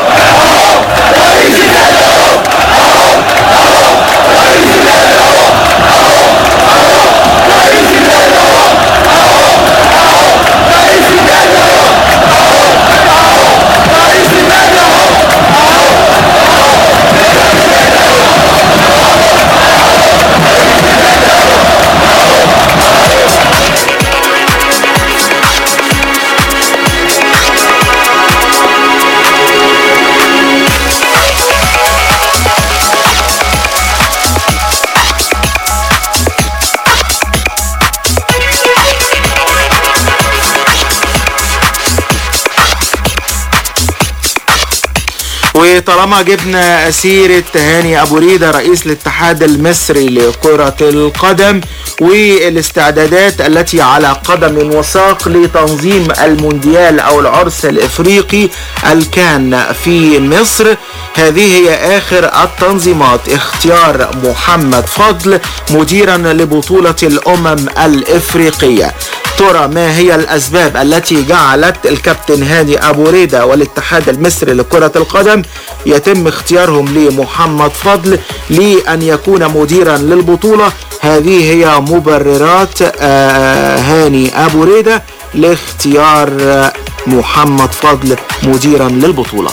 وطالما جبنا سيرة هاني أبو ريدة رئيس الاتحاد المصري لكرة القدم والاستعدادات التي على قدم وساق لتنظيم المونديال أو العرس الإفريقي الكان في مصر هذه هي آخر التنظيمات اختيار محمد فضل مديرا لبطولة الأمم الإفريقية ترى ما هي الأسباب التي جعلت الكابتن هاني أبو ريدة والاتحاد المصري لكرة القدم يتم اختيارهم لمحمد فضل لأن يكون مديرا للبطولة هذه هي مبررات آه، هاني أبو ريدة لاختيار آه، محمد فضل مديرا للبطولة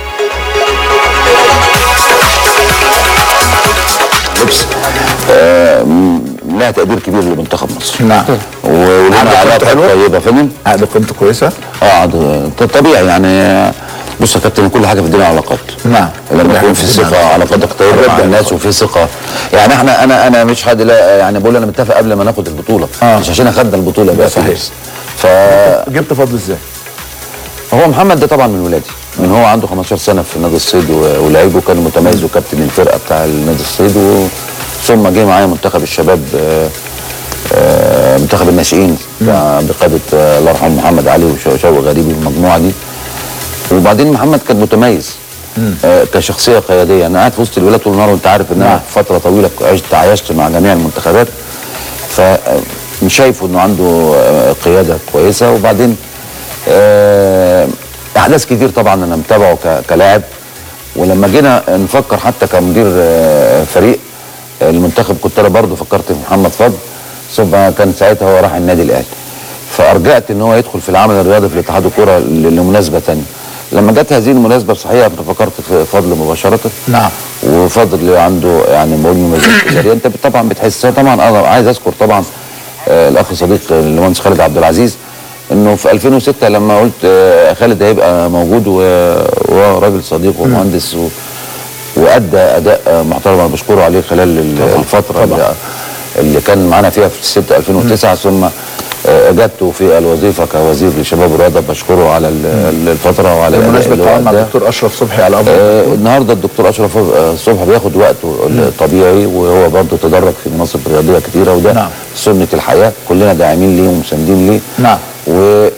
لبس آه، م- لها تقدير كبير لمنتخب مصر نعم ولها عقد علاقه حلوة؟ طيبه فاهم عقد قيمته كويسه اه عقد طبيعي يعني بص يا كابتن كل حاجه في الدنيا علاقات نعم لما يكون في ثقه علاقاتك طيبه مع الناس وفي ثقه يعني احنا انا انا مش حد لا يعني بقول انا متفق قبل ما ناخد البطوله آه. مش عشان اخدنا البطوله بقى صحيح. فلوس. ف جبت فضل ازاي؟ هو محمد ده طبعا من ولادي من هو عنده 15 سنه في نادي الصيد و- ولعيب وكان متميز وكابتن الفرقه بتاع نادي الصيد و... ثم جه معايا منتخب الشباب آه، آه، منتخب الناشئين بتاع- بقياده آه، الله يرحمه محمد علي وشوقي غريبي والمجموعه دي وبعدين محمد كان متميز آه، كشخصيه قياديه انا قاعد في وسط الولاد طول النهار وانت عارف ان انا فتره طويله عشت عايشت مع جميع المنتخبات فمش شايفه انه عنده آه، قياده كويسه وبعدين آه، احداث كتير طبعا انا متابعه ك- كلاعب ولما جينا نفكر حتى كمدير آه، فريق المنتخب كنت انا برضه فكرت في محمد فضل ثم كان ساعتها هو راح النادي الاهلي فارجعت ان هو يدخل في العمل الرياضي في الاتحاد الكوره ل- لمناسبه ثانيه لما جت هذه المناسبه صحيح أنا فكرت في فضل مباشره نعم وفضل عنده يعني بقول مميزات تجاريه انت طبعا بتحس طبعا انا عايز اذكر طبعا آه، الاخ صديق المهندس خالد عبد العزيز انه في 2006 لما قلت آه، خالد هيبقى موجود و- وهو راجل صديق ومهندس و وادى اداء آه، محترم انا بشكره عليه خلال ال- الفتره اللي, اللي كان معانا فيها في 6 2009 ثم آه، اجابته في الوظيفه كوزير للشباب والرياضه بشكره على ال- ال- الفتره وعلى الاداء بالمناسبه اللي هو التعاون مع أداه. الدكتور اشرف صبحي على امر آه النهارده الدكتور اشرف آه، صبحي بياخد وقته الطبيعي وهو برضه تدرج في مناصب رياضيه كتيره وده نعم. سنه الحياه كلنا داعمين ليه ومساندين ليه نعم و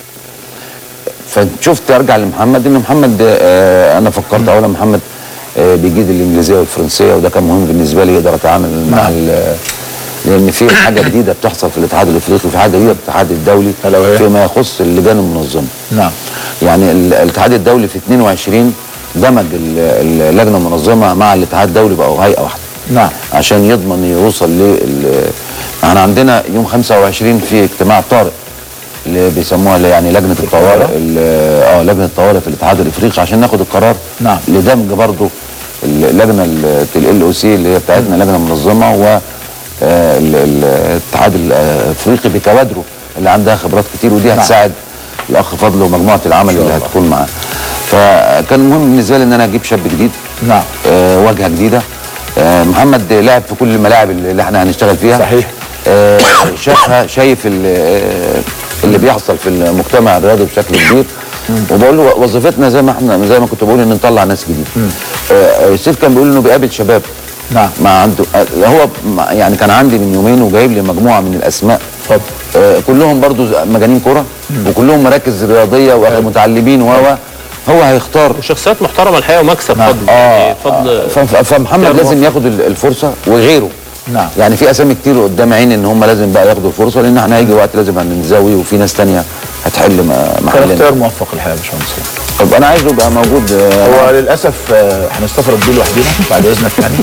فشفت ارجع لمحمد ان محمد آه انا فكرت اولا محمد آه بيجيد الانجليزيه والفرنسيه وده كان مهم بالنسبه لي يقدر اتعامل مع ال- لان في حاجه جديده بتحصل في الاتحاد الافريقي وفي حاجه جديده في الاتحاد الدولي فيما يخص اللجان المنظمه نعم يعني ال- الاتحاد الدولي في 22 دمج ال- ال- اللجنه المنظمه مع الاتحاد الدولي بقوا هيئه واحده نعم عشان يضمن يوصل لل احنا عندنا يوم 25 في اجتماع طارئ اللي بيسموها اللي يعني لجنه الطوارئ ال- اه لجنه الطوارئ في الاتحاد الافريقي عشان ناخد القرار نعم. لدمج برضو اللجنه ال او سي اللي هي بتاعتنا لجنه منظمه و آه، ال- ال- الاتحاد الافريقي بكوادره اللي عندها خبرات كتير ودي نعم. هتساعد الاخ فضل ومجموعه العمل اللي هتكون معاه فكان مهم بالنسبه لي ان انا اجيب شاب جديد نعم آه واجهه جديده آه محمد لعب في كل الملاعب اللي احنا هنشتغل فيها صحيح آه شافها شايف ال- آه، اللي بيحصل في المجتمع الرياضي بشكل كبير وبقول له وظيفتنا زي ما احنا زي ما كنت بقول ان نطلع ناس جديده آه سيف كان بيقول انه بيقابل شباب نعم ما عنده آه، هو ما- يعني كان عندي من يومين وجايب لي مجموعه من الاسماء آه كلهم برضو مجانين كره وكلهم مراكز رياضيه ومتعلمين و و هو هيختار وشخصيات محترمه الحقيقه ومكسب فضل اه يعني فضل ف- ف- فمحمد اختيار لازم ياخد ال- الفرصه وغيره نعم يعني في اسامي كتير قدام عيني ان هم لازم بقى ياخدوا الفرصه لان احنا هيجي وقت لازم هنزاوي وفي ناس تانية هتحل م- كان محلنا اختيار موفق الحقيقه يا باشمهندس طب انا عايزه يبقى موجود آه، هو للاسف آه، هنستفرد بيه لوحدنا بعد اذنك يعني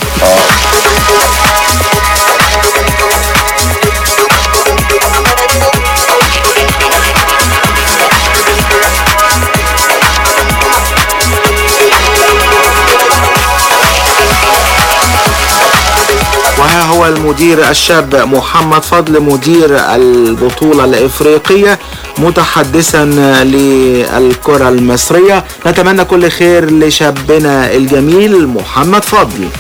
وها هو المدير الشاب محمد فضل مدير البطولة الإفريقية متحدثا للكرة المصرية نتمنى كل خير لشابنا الجميل محمد فضل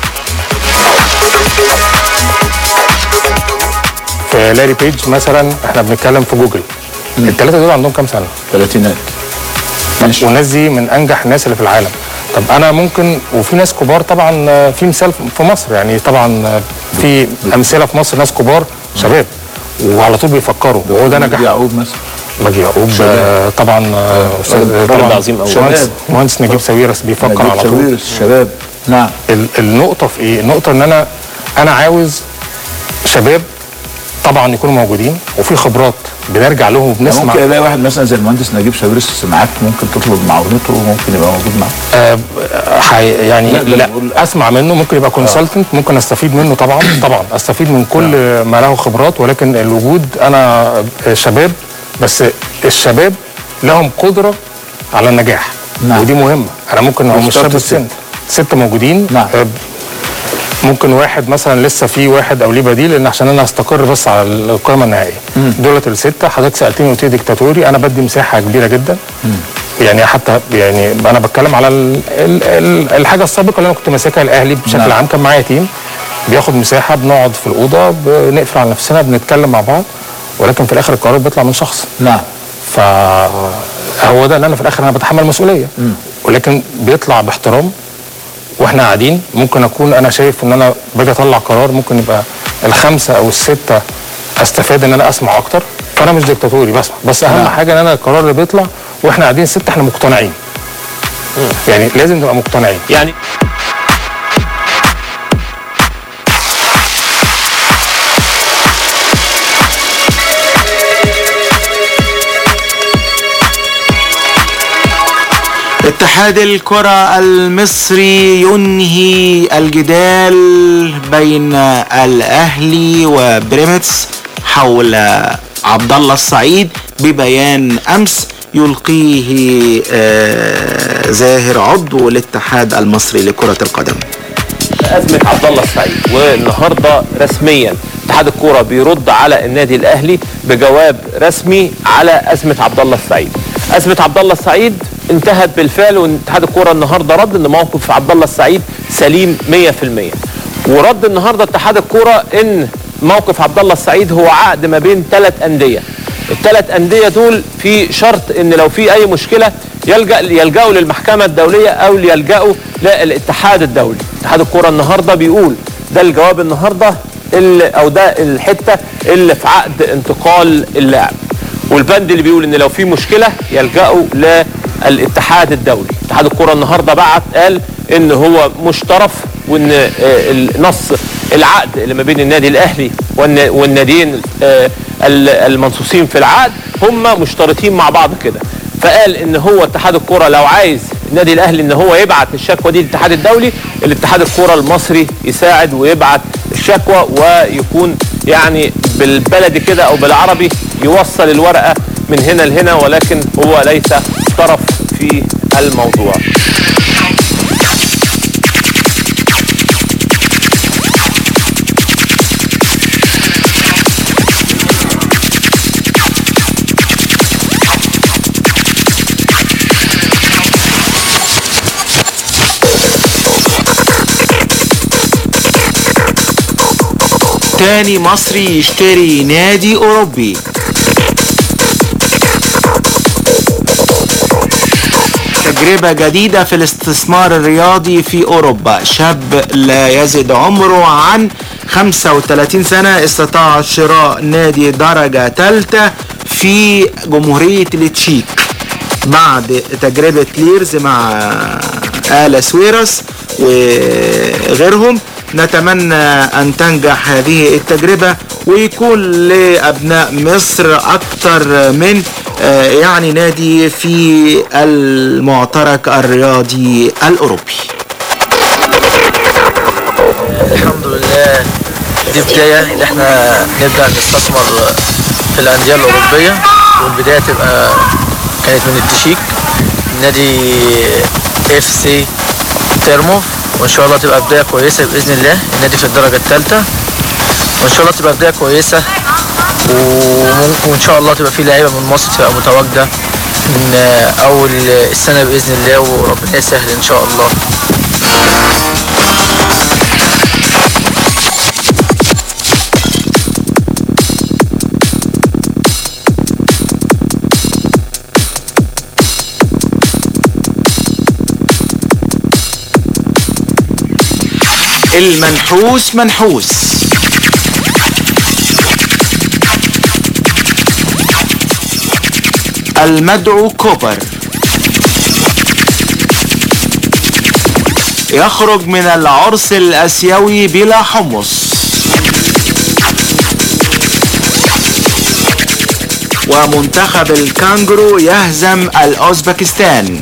في لاري بيج مثلا احنا بنتكلم في جوجل الثلاثه دول عندهم كام سنه؟ ثلاثينات والناس دي من انجح الناس اللي في العالم طب انا ممكن وفي ناس كبار طبعا آه، في مثال في مصر يعني طبعا آه، في امثله في مصر ناس كبار شباب وعلى طول بيفكروا وهو ده نجاح يعقوب مثلا مجدي يعقوب شباب. آه، طبعا آه، استاذ راجل طبعا عظيم أوي. مهندس شباب. مهندس نجيب ساويرس بيفكر نجيب على طول ساويرس، شباب نعم ال- النقطه في ايه؟ النقطه ان انا انا عاوز شباب طبعا يكونوا موجودين وفي خبرات بنرجع لهم يعني وبنسمع ممكن الاقي واحد مثلا زي المهندس نجيب ساويرس معاك ممكن تطلب معاونته وممكن يبقى موجود معاك آه، حي يعني لا، لا, لا، لا اسمع منه ممكن يبقى كونسلتنت ممكن استفيد منه طبعا طبعا استفيد من كل ما له خبرات ولكن الوجود انا شباب بس الشباب لهم قدره على النجاح نعم. ودي مهمه انا ممكن هو مش واخترت شاب السن ست موجودين نعم. آه، ممكن واحد مثلا لسه في واحد او ليه بديل لان عشان انا استقر بس على القائمه النهائيه دولت السته حضرتك سالتني قلت لي ديكتاتوري انا بدي مساحه كبيره جدا يعني حتى يعني انا بتكلم على ال ال ال الحاجه السابقه اللي انا كنت ماسكها الاهلي بشكل نعم. عام كان معايا تيم بياخد مساحه بنقعد في الاوضه بنقفل على نفسنا بنتكلم مع بعض ولكن في الاخر القرار بيطلع من شخص نعم فهو ده اللي انا في الاخر انا بتحمل مسؤوليه ولكن بيطلع باحترام واحنا قاعدين ممكن اكون انا شايف ان انا باجي اطلع قرار ممكن يبقى الخمسه او السته استفاد ان انا اسمع اكتر فانا مش ديكتاتوري بسمع بس اهم نعم. حاجه ان انا القرار اللي بيطلع واحنا قاعدين سته احنا مقتنعين يعني لازم نبقى مقتنعين يعني اتحاد الكرة المصري ينهي الجدال بين الأهلي وبريمتس حول عبد الله السعيد ببيان أمس يلقيه آه، زاهر عضو الاتحاد المصري لكرة القدم ازمه عبد الله السعيد والنهارده رسميا اتحاد الكوره بيرد على النادي الاهلي بجواب رسمي على ازمه عبد الله السعيد ازمه عبد الله السعيد انتهت بالفعل واتحاد الكوره النهارده رد ان موقف عبد الله السعيد سليم 100% ورد النهارده اتحاد الكوره ان موقف عبد الله السعيد هو عقد ما بين ثلاث انديه الثلاث انديه دول في شرط ان لو في اي مشكله يلجا يلجاوا للمحكمه الدوليه او يلجاوا للاتحاد الدولي اتحاد الكوره النهارده بيقول ده الجواب النهارده اللي او ده الحته اللي في عقد انتقال اللاعب والبند اللي بيقول ان لو في مشكله يلجاوا للاتحاد الدولي اتحاد الكره النهارده بعت قال ان هو مش طرف وان آه، النص العقد اللي ما بين النادي الاهلي والنا- والناديين آه، ال- المنصوصين في العقد هم مشترطين مع بعض كده فقال ان هو اتحاد الكره لو عايز النادي الاهلي ان هو يبعت الشكوى دي للاتحاد الدولي الاتحاد الكره المصري يساعد ويبعت الشكوى ويكون يعني بالبلدي كده او بالعربي يوصل الورقه من هنا لهنا ولكن هو ليس طرف في الموضوع تاني مصري يشتري نادي أوروبي تجربة جديدة في الاستثمار الرياضي في أوروبا شاب لا يزيد عمره عن 35 سنة استطاع شراء نادي درجة ثالثة في جمهورية التشيك بعد تجربة ليرز مع آلا سويرس وغيرهم نتمنى أن تنجح هذه التجربة ويكون لأبناء مصر أكثر من آه، يعني نادي في المعترك الرياضي الأوروبي الحمد لله دي بداية ان احنا نبدأ نستثمر في الأندية الأوروبية والبداية تبقى كانت من التشيك نادي اف سي تيرمو وان شاء الله تبقى بداية كويسة بإذن الله النادي في الدرجة الثالثة وان شاء الله تبقى بداية كويسة وممكن وان شاء الله تبقى في لعيبة من مصر تبقى متواجدة من أول السنة بإذن الله وربنا يسهل إن شاء الله المنحوس منحوس المدعو كوبر يخرج من العرس الآسيوي بلا حمص ومنتخب الكانجرو يهزم الأوزبكستان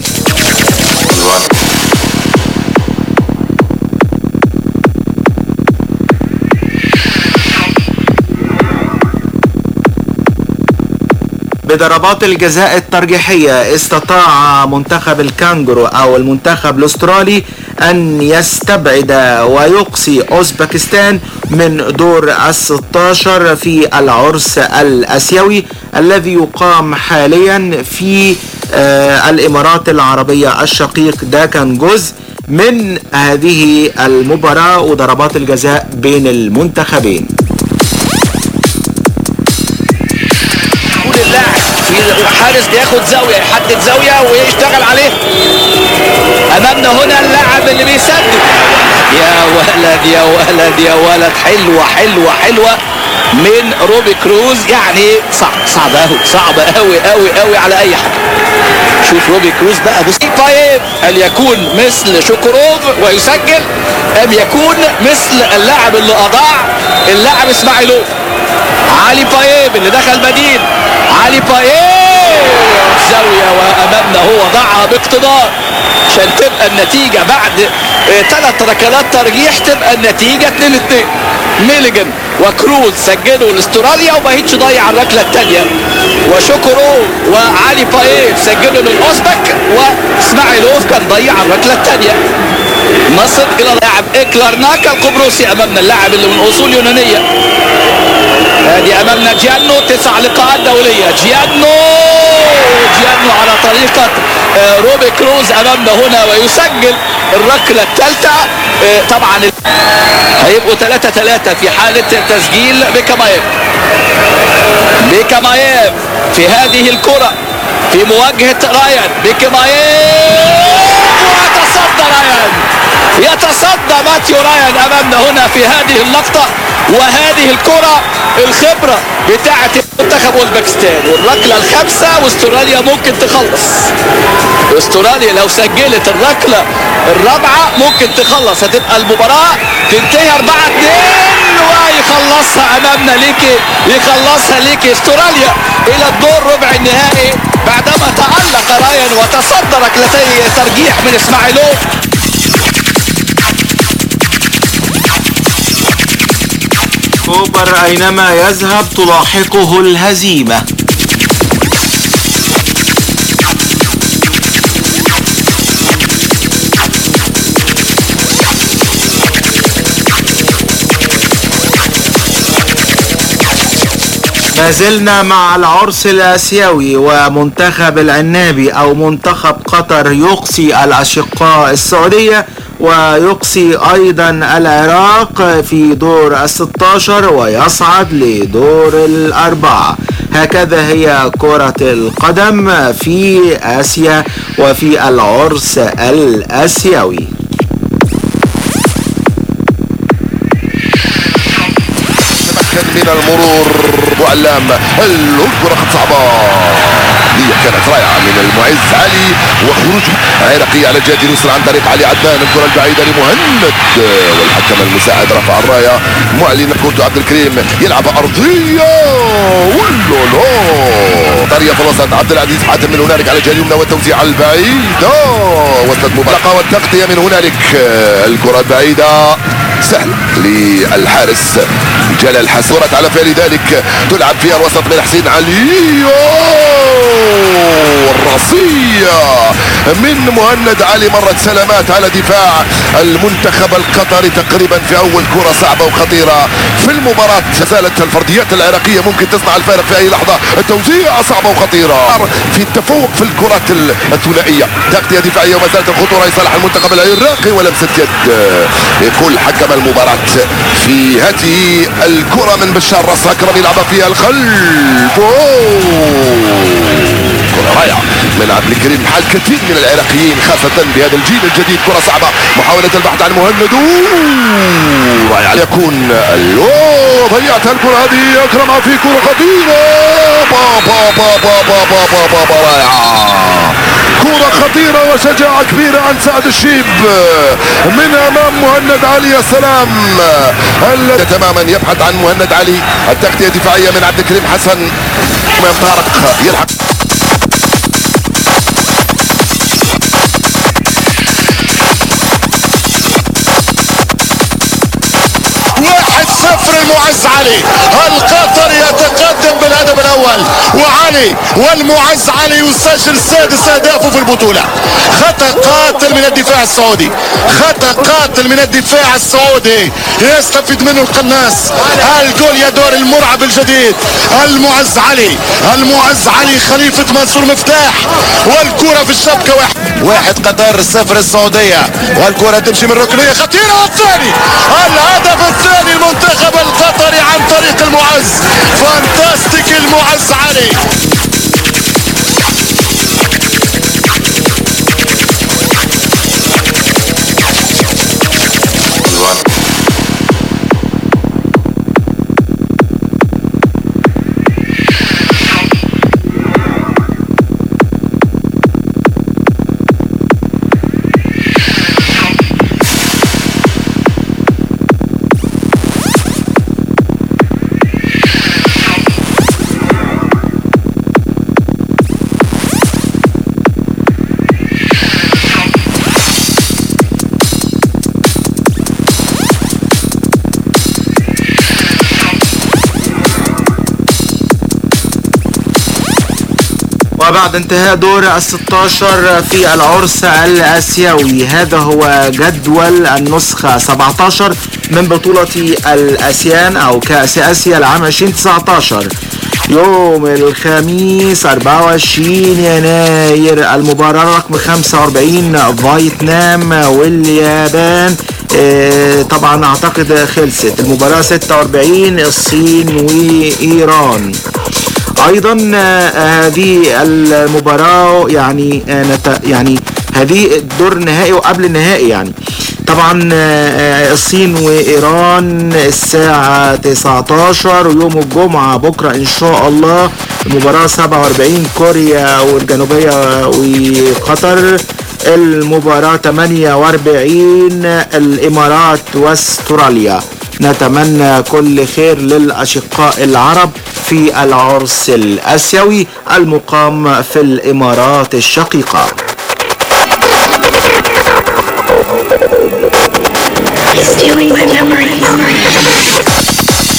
بضربات الجزاء الترجيحية استطاع منتخب الكانجرو أو المنتخب الأسترالي أن يستبعد ويقصي أوزبكستان من دور الستاشر في العرس الأسيوي الذي يقام حاليا في آه، الإمارات العربية الشقيق ده كان جزء من هذه المباراة وضربات الجزاء بين المنتخبين كل اللاعب في حارس بياخد زاويه يحدد زاويه ويشتغل عليه امامنا هنا اللاعب اللي بيسدد يا ولد يا ولد يا ولد حلوه حلوه حلوه من روبي كروز يعني صعب صعب قوي صعب قوي قوي قوي على اي حد شوف روبي كروز بقى بص طيب هل يكون مثل شوكوروف ويسجل ام يكون مثل اللاعب اللي اضاع اللاعب اسماعيلوف علي بايب اللي دخل بديل علي بايب زاوية وأمامنا هو ضعها باقتدار عشان تبقى النتيجة بعد ثلاث ركلات ترجيح تبقى النتيجة 2 2 ميليجن وكروز سجلوا لاستراليا وما هيتش ضيع الركلة الثانية وشوكورو وعلي بايب سجلوا للأوزبك واسماعيلوف كان ضيع الركلة الثانية نصل إلى لاعب إكلارناكا القبرصي أمامنا اللاعب اللي من أصول يونانية ادي امامنا جيانو تسع لقاءات دوليه جيانو جيانو على طريقة آه، روبي كروز أمامنا هنا ويسجل الركلة الثالثة آه، طبعا ال- هيبقوا 3 3 في حالة تسجيل بيكامايف بيكامايف في هذه الكرة في مواجهة رايان بيكامايف ويتصدى رايان يتصدى ماتيو رايان امامنا هنا في هذه اللقطة وهذه الكرة الخبرة بتاعة منتخب اوزبكستان والركلة الخامسة واستراليا ممكن تخلص استراليا لو سجلت الركلة الرابعة ممكن تخلص هتبقى المباراة تنتهي 4 2 ويخلصها امامنا ليكي يخلصها ليكي استراليا الى الدور ربع النهائي بعدما تألق رايان وتصدى ركلتي ترجيح من اسماعيلوف كوبر أينما يذهب تلاحقه الهزيمة ما زلنا مع العرس الآسيوي ومنتخب العنابي أو منتخب قطر يقصي الأشقاء السعودية ويقصي أيضا العراق في دور الستاشر ويصعد لدور الأربعة هكذا هي كرة القدم في آسيا وفي العرس الآسيوي من المرور وعلام الكرة قد صعبة هي كانت رائعة من المعز علي وخروج عراقي على الجهة اليسرى عن طريق علي عدنان الكرة البعيدة لمهند والحكم المساعد رفع الراية معلن كورتو عبد الكريم يلعب أرضية ولولو طريقة فرصة عبد العزيز حاتم من هنالك على الجهة اليمنى والتوزيع البعيدة وسط مباركة والتغطية من هنالك الكرة البعيدة سهل للحارس جلال حسن كرة على فعل ذلك تلعب فيها الوسط من حسين علي أوه، الراسية من مهند علي مرت سلامات على دفاع المنتخب القطري تقريبا في أول كرة صعبة وخطيرة في المباراة زالت الفرديات العراقية ممكن تصنع الفارق في أي لحظة التوزيع صعبة وخطيرة في التفوق في الكرات الثنائية تغطية دفاعية وما زالت الخطورة لصالح المنتخب العراقي ولمسة يد يقول حكم المباراة في هذه الكرة من بشار راس أكرم يلعب فيها الخلف أوه. كرة رائعة من عبد الكريم حال كثير من العراقيين خاصة بهذا الجيل الجديد كرة صعبة محاولة البحث عن مهند أوه. رائعة يكون الأوه ضيعت الكرة هذه أكرمها في كرة خطيرة با با با با با با با با با رائعة كرة خطيرة وشجاعة كبيرة عن سعد الشيب من أمام مهند علي يا سلام الذي تماما يبحث عن مهند علي التغطية دفاعية من عبد الكريم حسن امام طارق يلحق واحد صفر المعز علي القطر يتقدم بالهدف الاول وعلي والمعز علي يسجل سادس اهدافه في البطوله خطا قاتل من الدفاع السعودي خطا قاتل من الدفاع السعودي يستفيد منه القناص الجول يدور المرعب الجديد المعز علي المعز علي خليفه منصور مفتاح والكره في الشبكه واحد واحد قطر صفر السعوديه والكره تمشي من ركنيه خطيره والثاني الهدف الثاني المنتخب القطري عن طريق المعز فانتاستيك المعز علي وبعد انتهاء دور ال 16 في العرس الآسيوي هذا هو جدول النسخة 17 من بطولة الآسيان أو كأس آسيا العام 2019 يوم الخميس 24 يناير المباراة رقم 45 فيتنام واليابان آه، طبعا اعتقد خلصت المباراة 46 الصين وايران ايضا آه، هذه المباراة يعني آه، نت- يعني هذه الدور النهائي وقبل النهائي يعني طبعا آه، الصين وايران الساعة 19 ويوم الجمعة بكرة ان شاء الله المباراة 47 كوريا والجنوبية وقطر المباراة 48 الامارات واستراليا نتمنى كل خير للأشقاء العرب في العرس الآسيوي المقام في الإمارات الشقيقة Stealing my memories.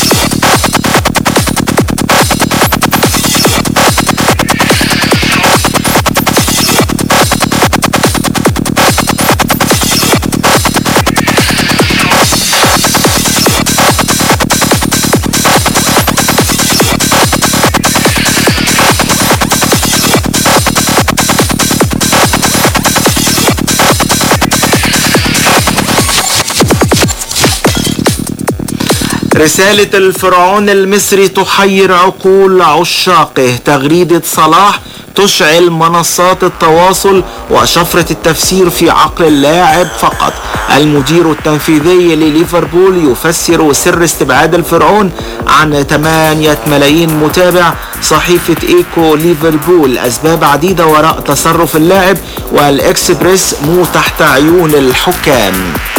رسالة الفرعون المصري تحير عقول عشاقه تغريدة صلاح تشعل منصات التواصل وشفرة التفسير في عقل اللاعب فقط المدير التنفيذي لليفربول يفسر سر استبعاد الفرعون عن 8 ملايين متابع صحيفة ايكو ليفربول اسباب عديدة وراء تصرف اللاعب والاكسبريس مو تحت عيون الحكام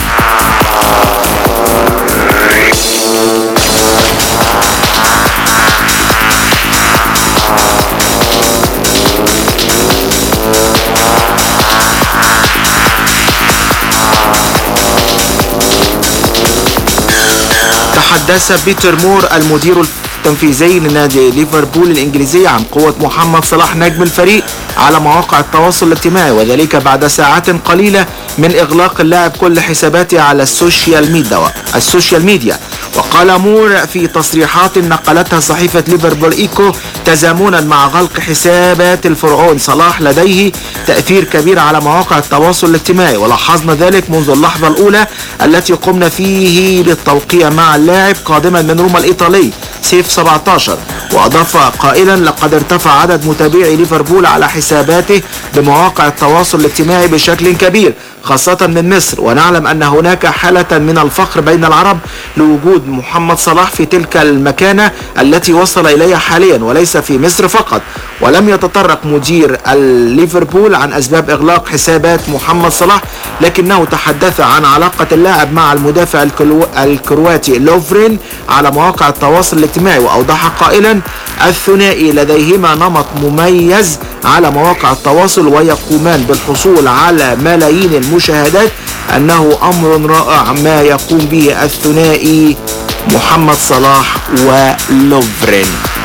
تحدث بيتر مور المدير التنفيذي لنادي ليفربول الإنجليزي عن قوة محمد صلاح نجم الفريق على مواقع التواصل الاجتماعي وذلك بعد ساعات قليلة من إغلاق اللاعب كل حساباته على السوشيال ميديا السوشيال ميديا وقال مور في تصريحات نقلتها صحيفة ليفربول إيكو تزامنا مع غلق حسابات الفرعون صلاح لديه تأثير كبير على مواقع التواصل الاجتماعي ولاحظنا ذلك منذ اللحظة الأولى التي قمنا فيه بالتوقيع مع اللاعب قادما من روما الإيطالي سيف 17 وأضاف قائلا لقد ارتفع عدد متابعي ليفربول على حساباته بمواقع التواصل الاجتماعي بشكل كبير خاصة من مصر ونعلم أن هناك حالة من الفخر بين العرب لوجود محمد صلاح في تلك المكانة التي وصل إليها حاليا وليس في مصر فقط ولم يتطرق مدير ليفربول عن أسباب إغلاق حسابات محمد صلاح لكنه تحدث عن علاقة اللاعب مع المدافع الكلو- الكرواتي لوفرين على مواقع التواصل الاجتماعي وأوضح قائلا الثنائي لديهما نمط مميز على مواقع التواصل ويقومان بالحصول على ملايين المشاهدات أنه أمر رائع ما يقوم به الثنائي محمد صلاح ولوفرين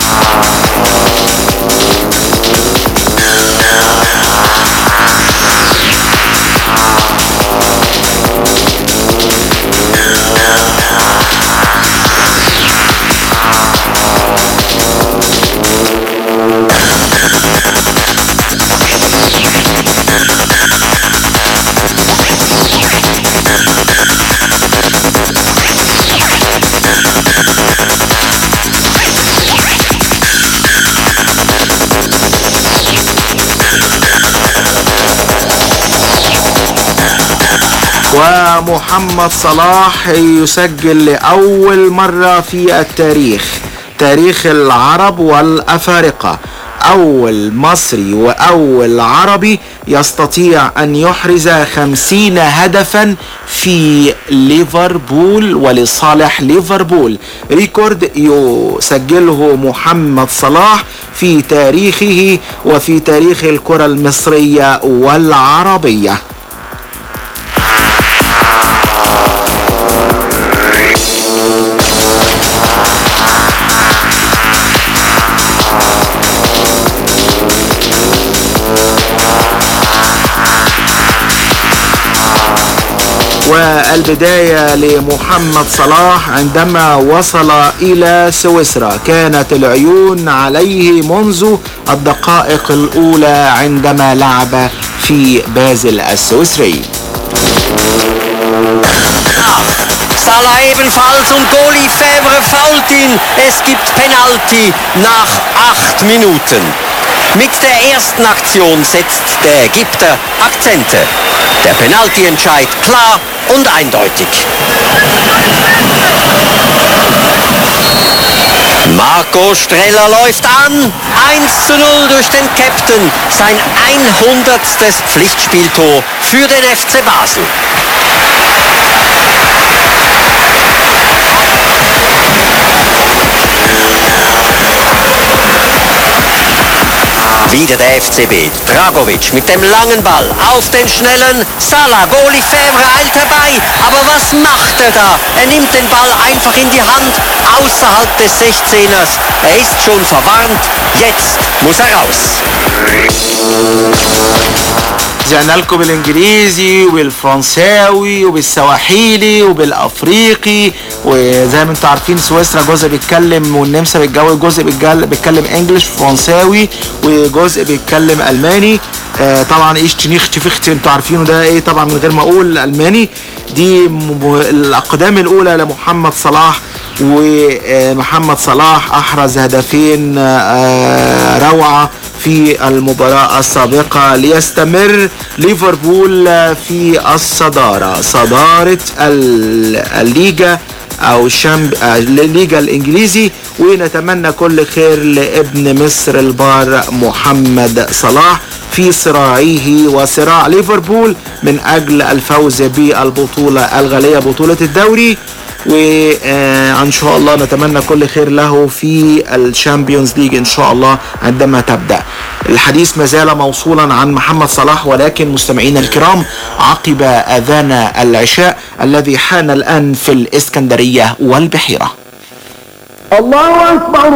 ومحمد صلاح يسجل لأول مرة في التاريخ تاريخ العرب والأفارقة أول مصري وأول عربي يستطيع أن يحرز خمسين هدفا في ليفربول ولصالح ليفربول ريكورد يسجله محمد صلاح في تاريخه وفي تاريخ الكرة المصرية والعربية والبداية لمحمد صلاح عندما وصل إلى سويسرا كانت العيون عليه منذ الدقائق الأولى عندما لعب في بازل السويسري Salah ebenfalls und Goli Favre fault ihn. Es gibt Penalty nach acht Minuten. Mit der ersten Aktion setzt der Ägypter Akzente. Der Penaltyentscheid klar und eindeutig. Marco Streller läuft an. 1 zu 0 durch den Captain. Sein 100. Pflichtspieltor für den FC Basel. Wieder der FCB. Dragovic mit dem langen Ball auf den schnellen Salah. Goli Favre eilt herbei. Aber was macht er da? Er nimmt den Ball einfach in die Hand außerhalb des 16ers. Er ist schon verwarnt. Jetzt muss er raus. رجعنا لكم بالانجليزي وبالفرنساوي وبالسواحيلي وبالافريقي وزي ما انتم عارفين سويسرا جزء بيتكلم والنمسا بيتجوز جزء بيتجل- بيتكلم انجلش فرنساوي وجزء بيتكلم الماني آه طبعا ايش تنيخ تفخت انتوا عارفينه ده ايه طبعا من غير ما اقول الماني دي م- الاقدام الاولى لمحمد صلاح ومحمد صلاح احرز هدفين آه، روعه في المباراة السابقة ليستمر ليفربول في الصدارة صدارة ال- الليجا أو الشامب آه، الليجا الإنجليزي ونتمنى كل خير لابن مصر البار محمد صلاح في صراعه وصراع ليفربول من أجل الفوز بالبطولة الغالية بطولة الدوري وان شاء الله نتمنى كل خير له في الشامبيونز ليج ان شاء الله عندما تبدا الحديث ما زال موصولا عن محمد صلاح ولكن مستمعينا الكرام عقب اذان العشاء الذي حان الان في الاسكندريه والبحيره الله أكبر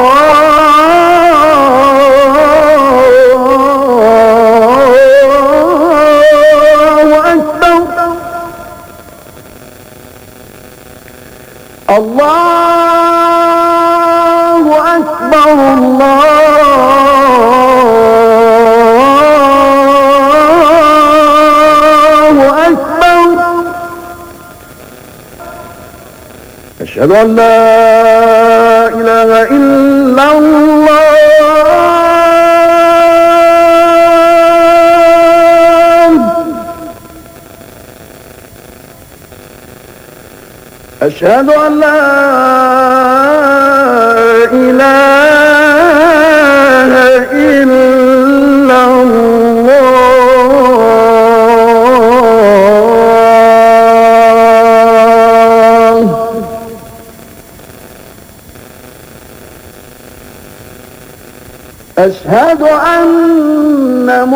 الله أكبر الله أكبر الله أكبر أشهد أن لا إله إلا الله أشهد أن لا إله إلا الله أشهد أن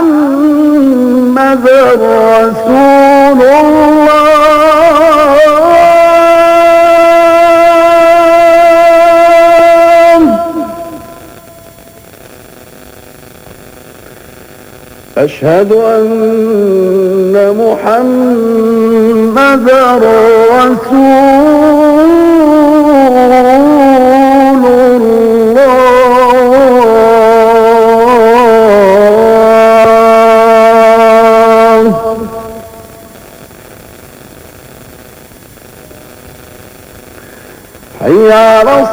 محمد رسول الله أشهد أن محمد رسول الله حي على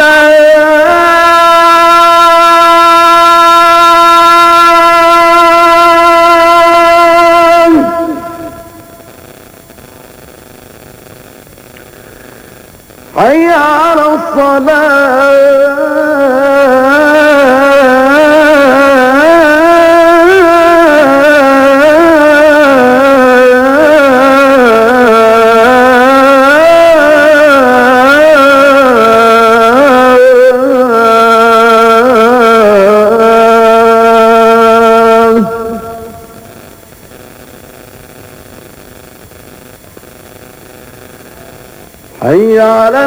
الصلاة حي على الصلاة حي على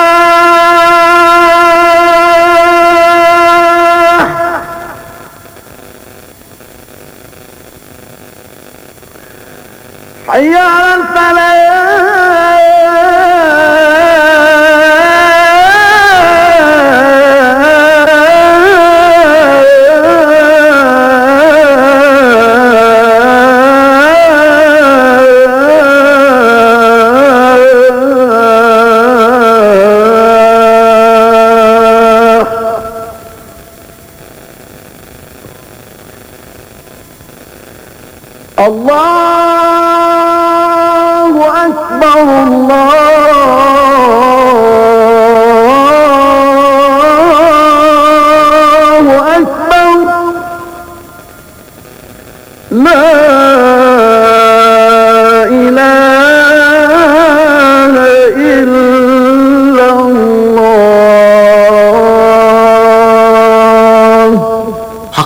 الفلاح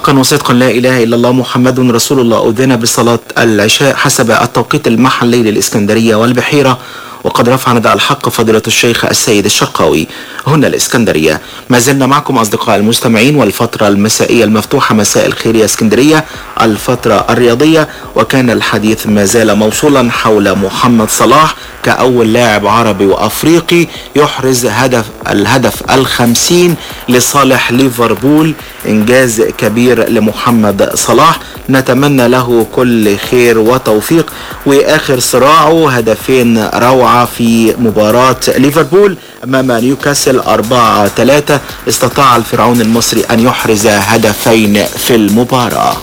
حقا وصدقا لا إله إلا الله محمد رسول الله أذن بصلاة العشاء حسب التوقيت المحلي للإسكندرية والبحيرة وقد رفع نداء الحق فضيلة الشيخ السيد الشرقاوي هنا الإسكندرية ما زلنا معكم أصدقاء المستمعين والفترة المسائية المفتوحة مساء الخير يا اسكندرية الفترة الرياضية وكان الحديث ما زال موصولا حول محمد صلاح كأول لاعب عربي وأفريقي يحرز هدف الهدف الخمسين لصالح ليفربول إنجاز كبير لمحمد صلاح نتمنى له كل خير وتوفيق وآخر صراعه هدفين روعة في مباراة ليفربول أمام نيوكاسل 4 3 استطاع الفرعون المصري أن يحرز هدفين في المباراة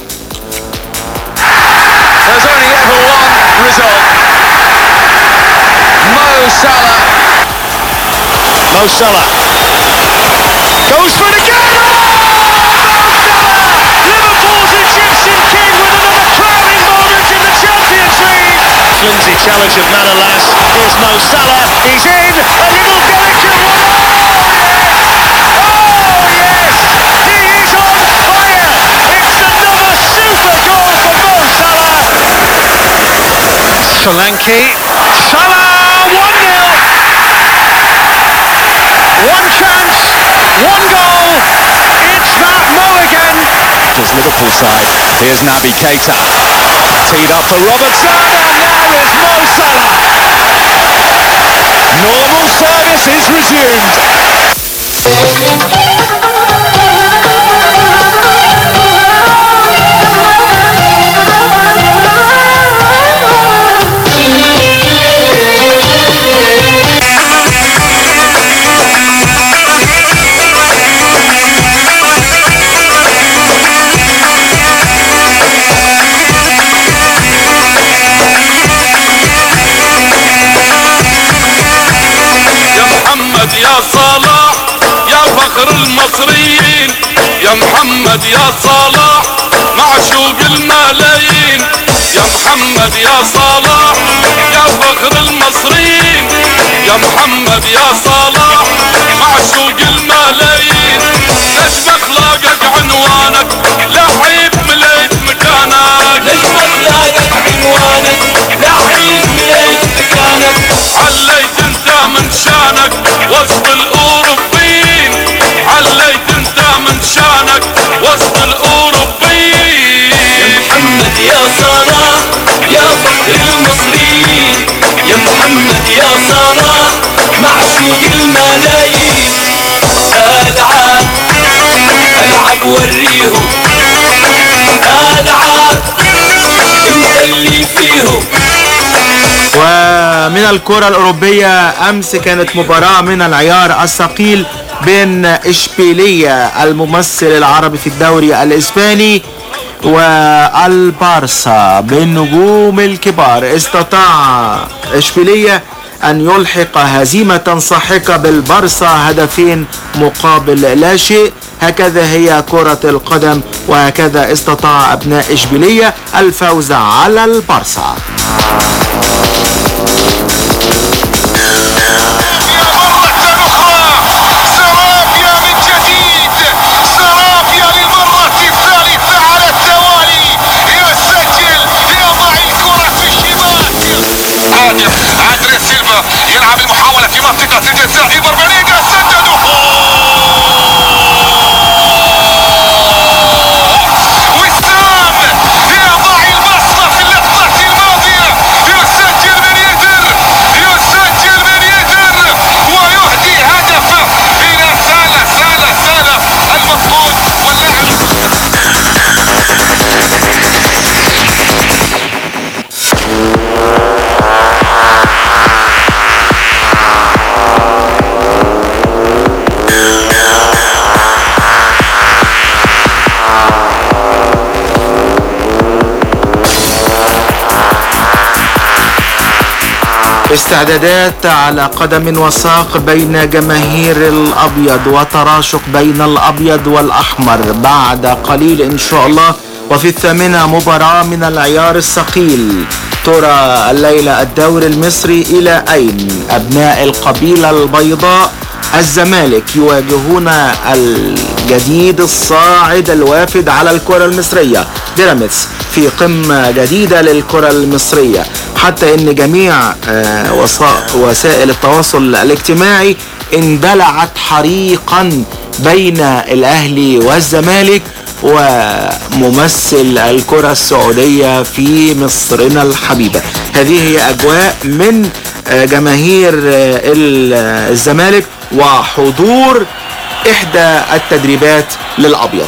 There's only ever one result. Mo Salah. Mo Salah goes for it again. Liverpool's Egyptian king with another crowning moment in the Champions League. Flimsy challenge of Manolas. Here's Mo Salah. He's in. A little delicate one. Oh yes, he is on fire. It's another super goal for Mo Salah. Solanke. Salah 1-0. One chance, one goal. It's that Mo again. Does Liverpool side. Here's Naby Keita. Teed up for Robertson and now is Mo Salah. Normal service is resumed. يا محمد يا صلاح يا فخر المصريين يا محمد يا صلاح معشوق الملايين يا محمد يا صلاح يا فخر المصريين يا محمد يا صلاح معشوق الملايين نجم اخلاقك عنوانك لعيب مليت مكانك نجم اخلاقك عنوانك لعيب مليت مكانك عليت انت من شانك وسط الاوروبيين عليت انت من شانك وسط الاوروبيين يا محمد يا صلاح يا فخر المصريين يا محمد يا صلاح معشوق الملايين العب العب وريهم العب انت اللي فيهم ومن الكرة الأوروبية أمس كانت مباراة من العيار الثقيل بين إشبيلية الممثل العربي في الدوري الإسباني والبارسا بالنجوم الكبار استطاع إشبيلية أن يلحق هزيمة ساحقة بالبارسا هدفين مقابل لا شيء هكذا هي كرة القدم وهكذا استطاع أبناء إشبيلية الفوز على البارسا سرابيا من جديد سرابيا للمرة الثالثة على التوالي يسجل يضع الكرة في الشباك عادل عادل سيلفا يلعب المحاولة في منطقة الجزاء إيبر بنيجا سدده وسام يضع البصمة في اللحظة الماضية يسجل من يدر يسجل من يدر ويهدي هدفه إلى سالة سالة سالة المفقود واللاعب استعدادات على قدم وساق بين جماهير الابيض وتراشق بين الابيض والاحمر بعد قليل ان شاء الله وفي الثامنه مباراه من العيار الثقيل ترى الليله الدوري المصري الى اين ابناء القبيله البيضاء الزمالك يواجهون جديد الصاعد الوافد على الكرة المصرية بيراميدز في قمة جديدة للكرة المصرية حتى ان جميع آه، وسا- وسائل التواصل الاجتماعي اندلعت حريقا بين الاهلي والزمالك وممثل الكرة السعودية في مصرنا الحبيبة هذه هي أجواء من آه، جماهير آه، ال- آه، الزمالك وحضور إحدى التدريبات للأبيض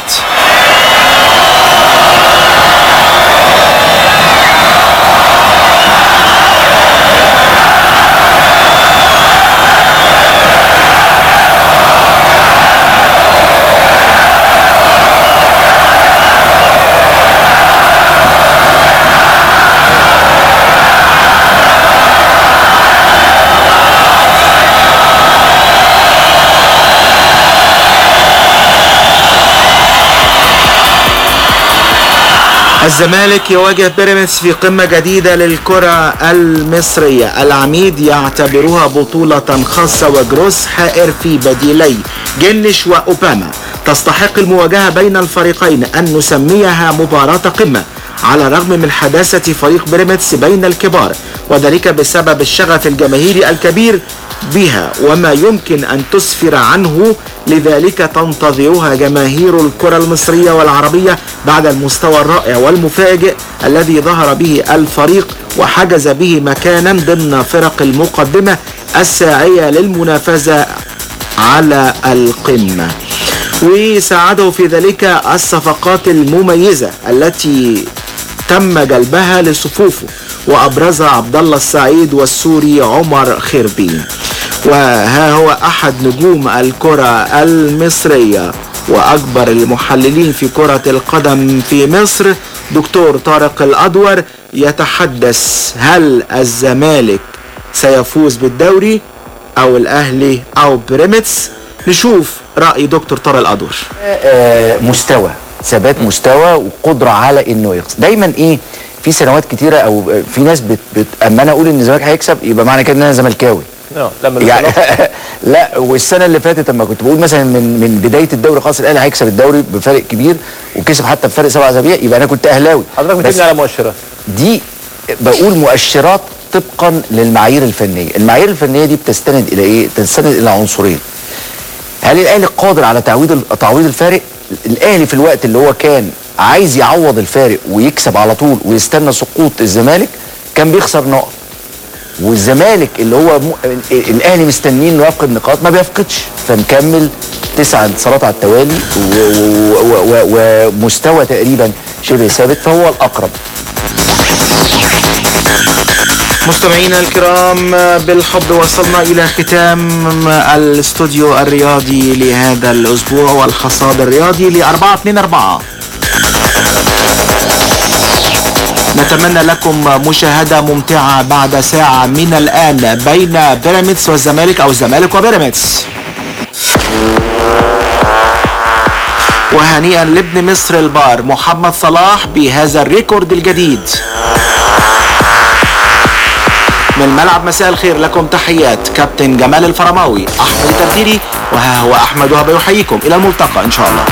الزمالك يواجه بيراميدز في قمة جديدة للكرة المصرية العميد يعتبرها بطولة خاصة وجروس حائر في بديلي جنش وأوباما تستحق المواجهة بين الفريقين أن نسميها مباراة قمة على الرغم من حداثة فريق بيراميدز بين الكبار وذلك بسبب الشغف الجماهيري الكبير بها وما يمكن أن تسفر عنه لذلك تنتظرها جماهير الكرة المصرية والعربية بعد المستوى الرائع والمفاجئ الذي ظهر به الفريق وحجز به مكانا ضمن فرق المقدمة الساعية للمنافسة على القمة وساعده في ذلك الصفقات المميزة التي تم جلبها لصفوفه وابرزها عبد الله السعيد والسوري عمر خربين وها هو احد نجوم الكره المصريه واكبر المحللين في كره القدم في مصر دكتور طارق الادور يتحدث هل الزمالك سيفوز بالدوري او الاهلي او بيراميدز نشوف راي دكتور طارق الادور آه، مستوى ثبات مستوى وقدره على انه يخسر دايما ايه في سنوات كتيره او آه، في ناس بت, بت اما انا اقول ان الزمالك هيكسب يبقى معنى كده ان انا زملكاوي اه لما يعني لا والسنه اللي فاتت لما كنت بقول مثلا من من بدايه الدوري خلاص الاهلي هيكسب الدوري بفارق كبير وكسب حتى بفارق سبع اسابيع يبقى انا كنت اهلاوي حضرتك بس بتبني على مؤشرات دي بقول مؤشرات طبقا للمعايير الفنيه المعايير الفنيه دي بتستند الى ايه بتستند الى عنصرين هل الاهلي قادر على تعويض تعويض الفارق الاهلي في الوقت اللي هو كان عايز يعوض الفارق ويكسب على طول ويستنى سقوط الزمالك كان بيخسر نقط والزمالك اللي هو م... الاهلي مستنيين انه يفقد نقاط ما بيفقدش فمكمل تسع انتصارات على التوالي و- و- و- و- ومستوى تقريبا شبه ثابت فهو الاقرب مستمعينا الكرام بالحب وصلنا إلى ختام الاستوديو الرياضي لهذا الأسبوع والحصاد الرياضي ل 4 2 4 نتمنى لكم مشاهدة ممتعة بعد ساعة من الآن بين بيراميدز والزمالك أو الزمالك وبيراميدز وهنيئا لابن مصر البار محمد صلاح بهذا الريكورد الجديد من ملعب مساء الخير لكم تحيات كابتن جمال الفرماوي احمد التبديري وها هو احمد وهب يحييكم الى الملتقى ان شاء الله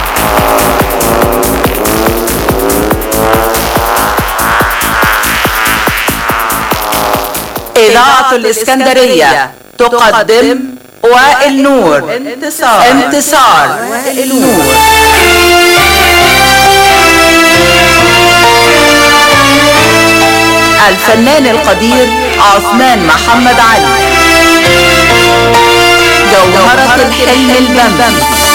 إذاعة الإسكندرية تقدم وائل نور انتصار انتصار وائل نور الفنان القدير عثمان محمد علي جوهرة الحلم البمبم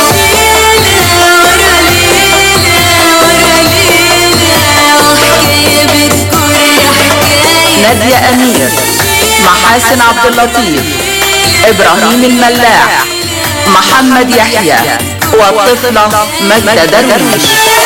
نادية أمير محاسن عبد اللطيف إبراهيم الملاح محمد يحيى والطفلة مجدة درويش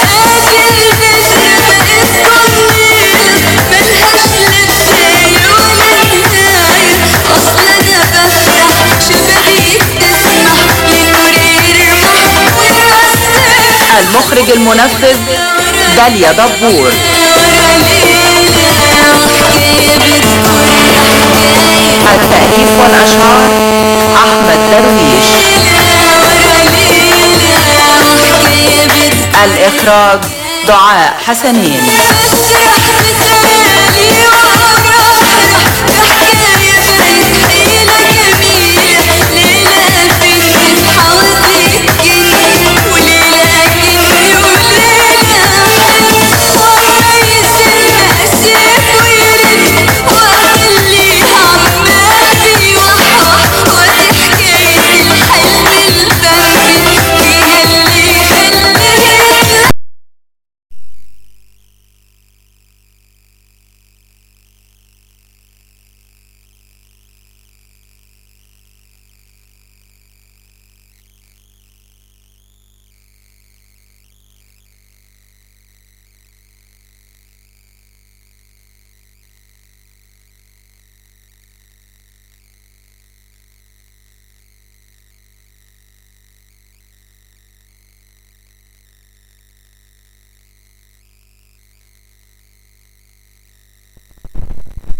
المخرج المنفذ داليا دبور التأليف والأشعار أحمد درويش الإخراج دعاء حسنين مسرح مثالي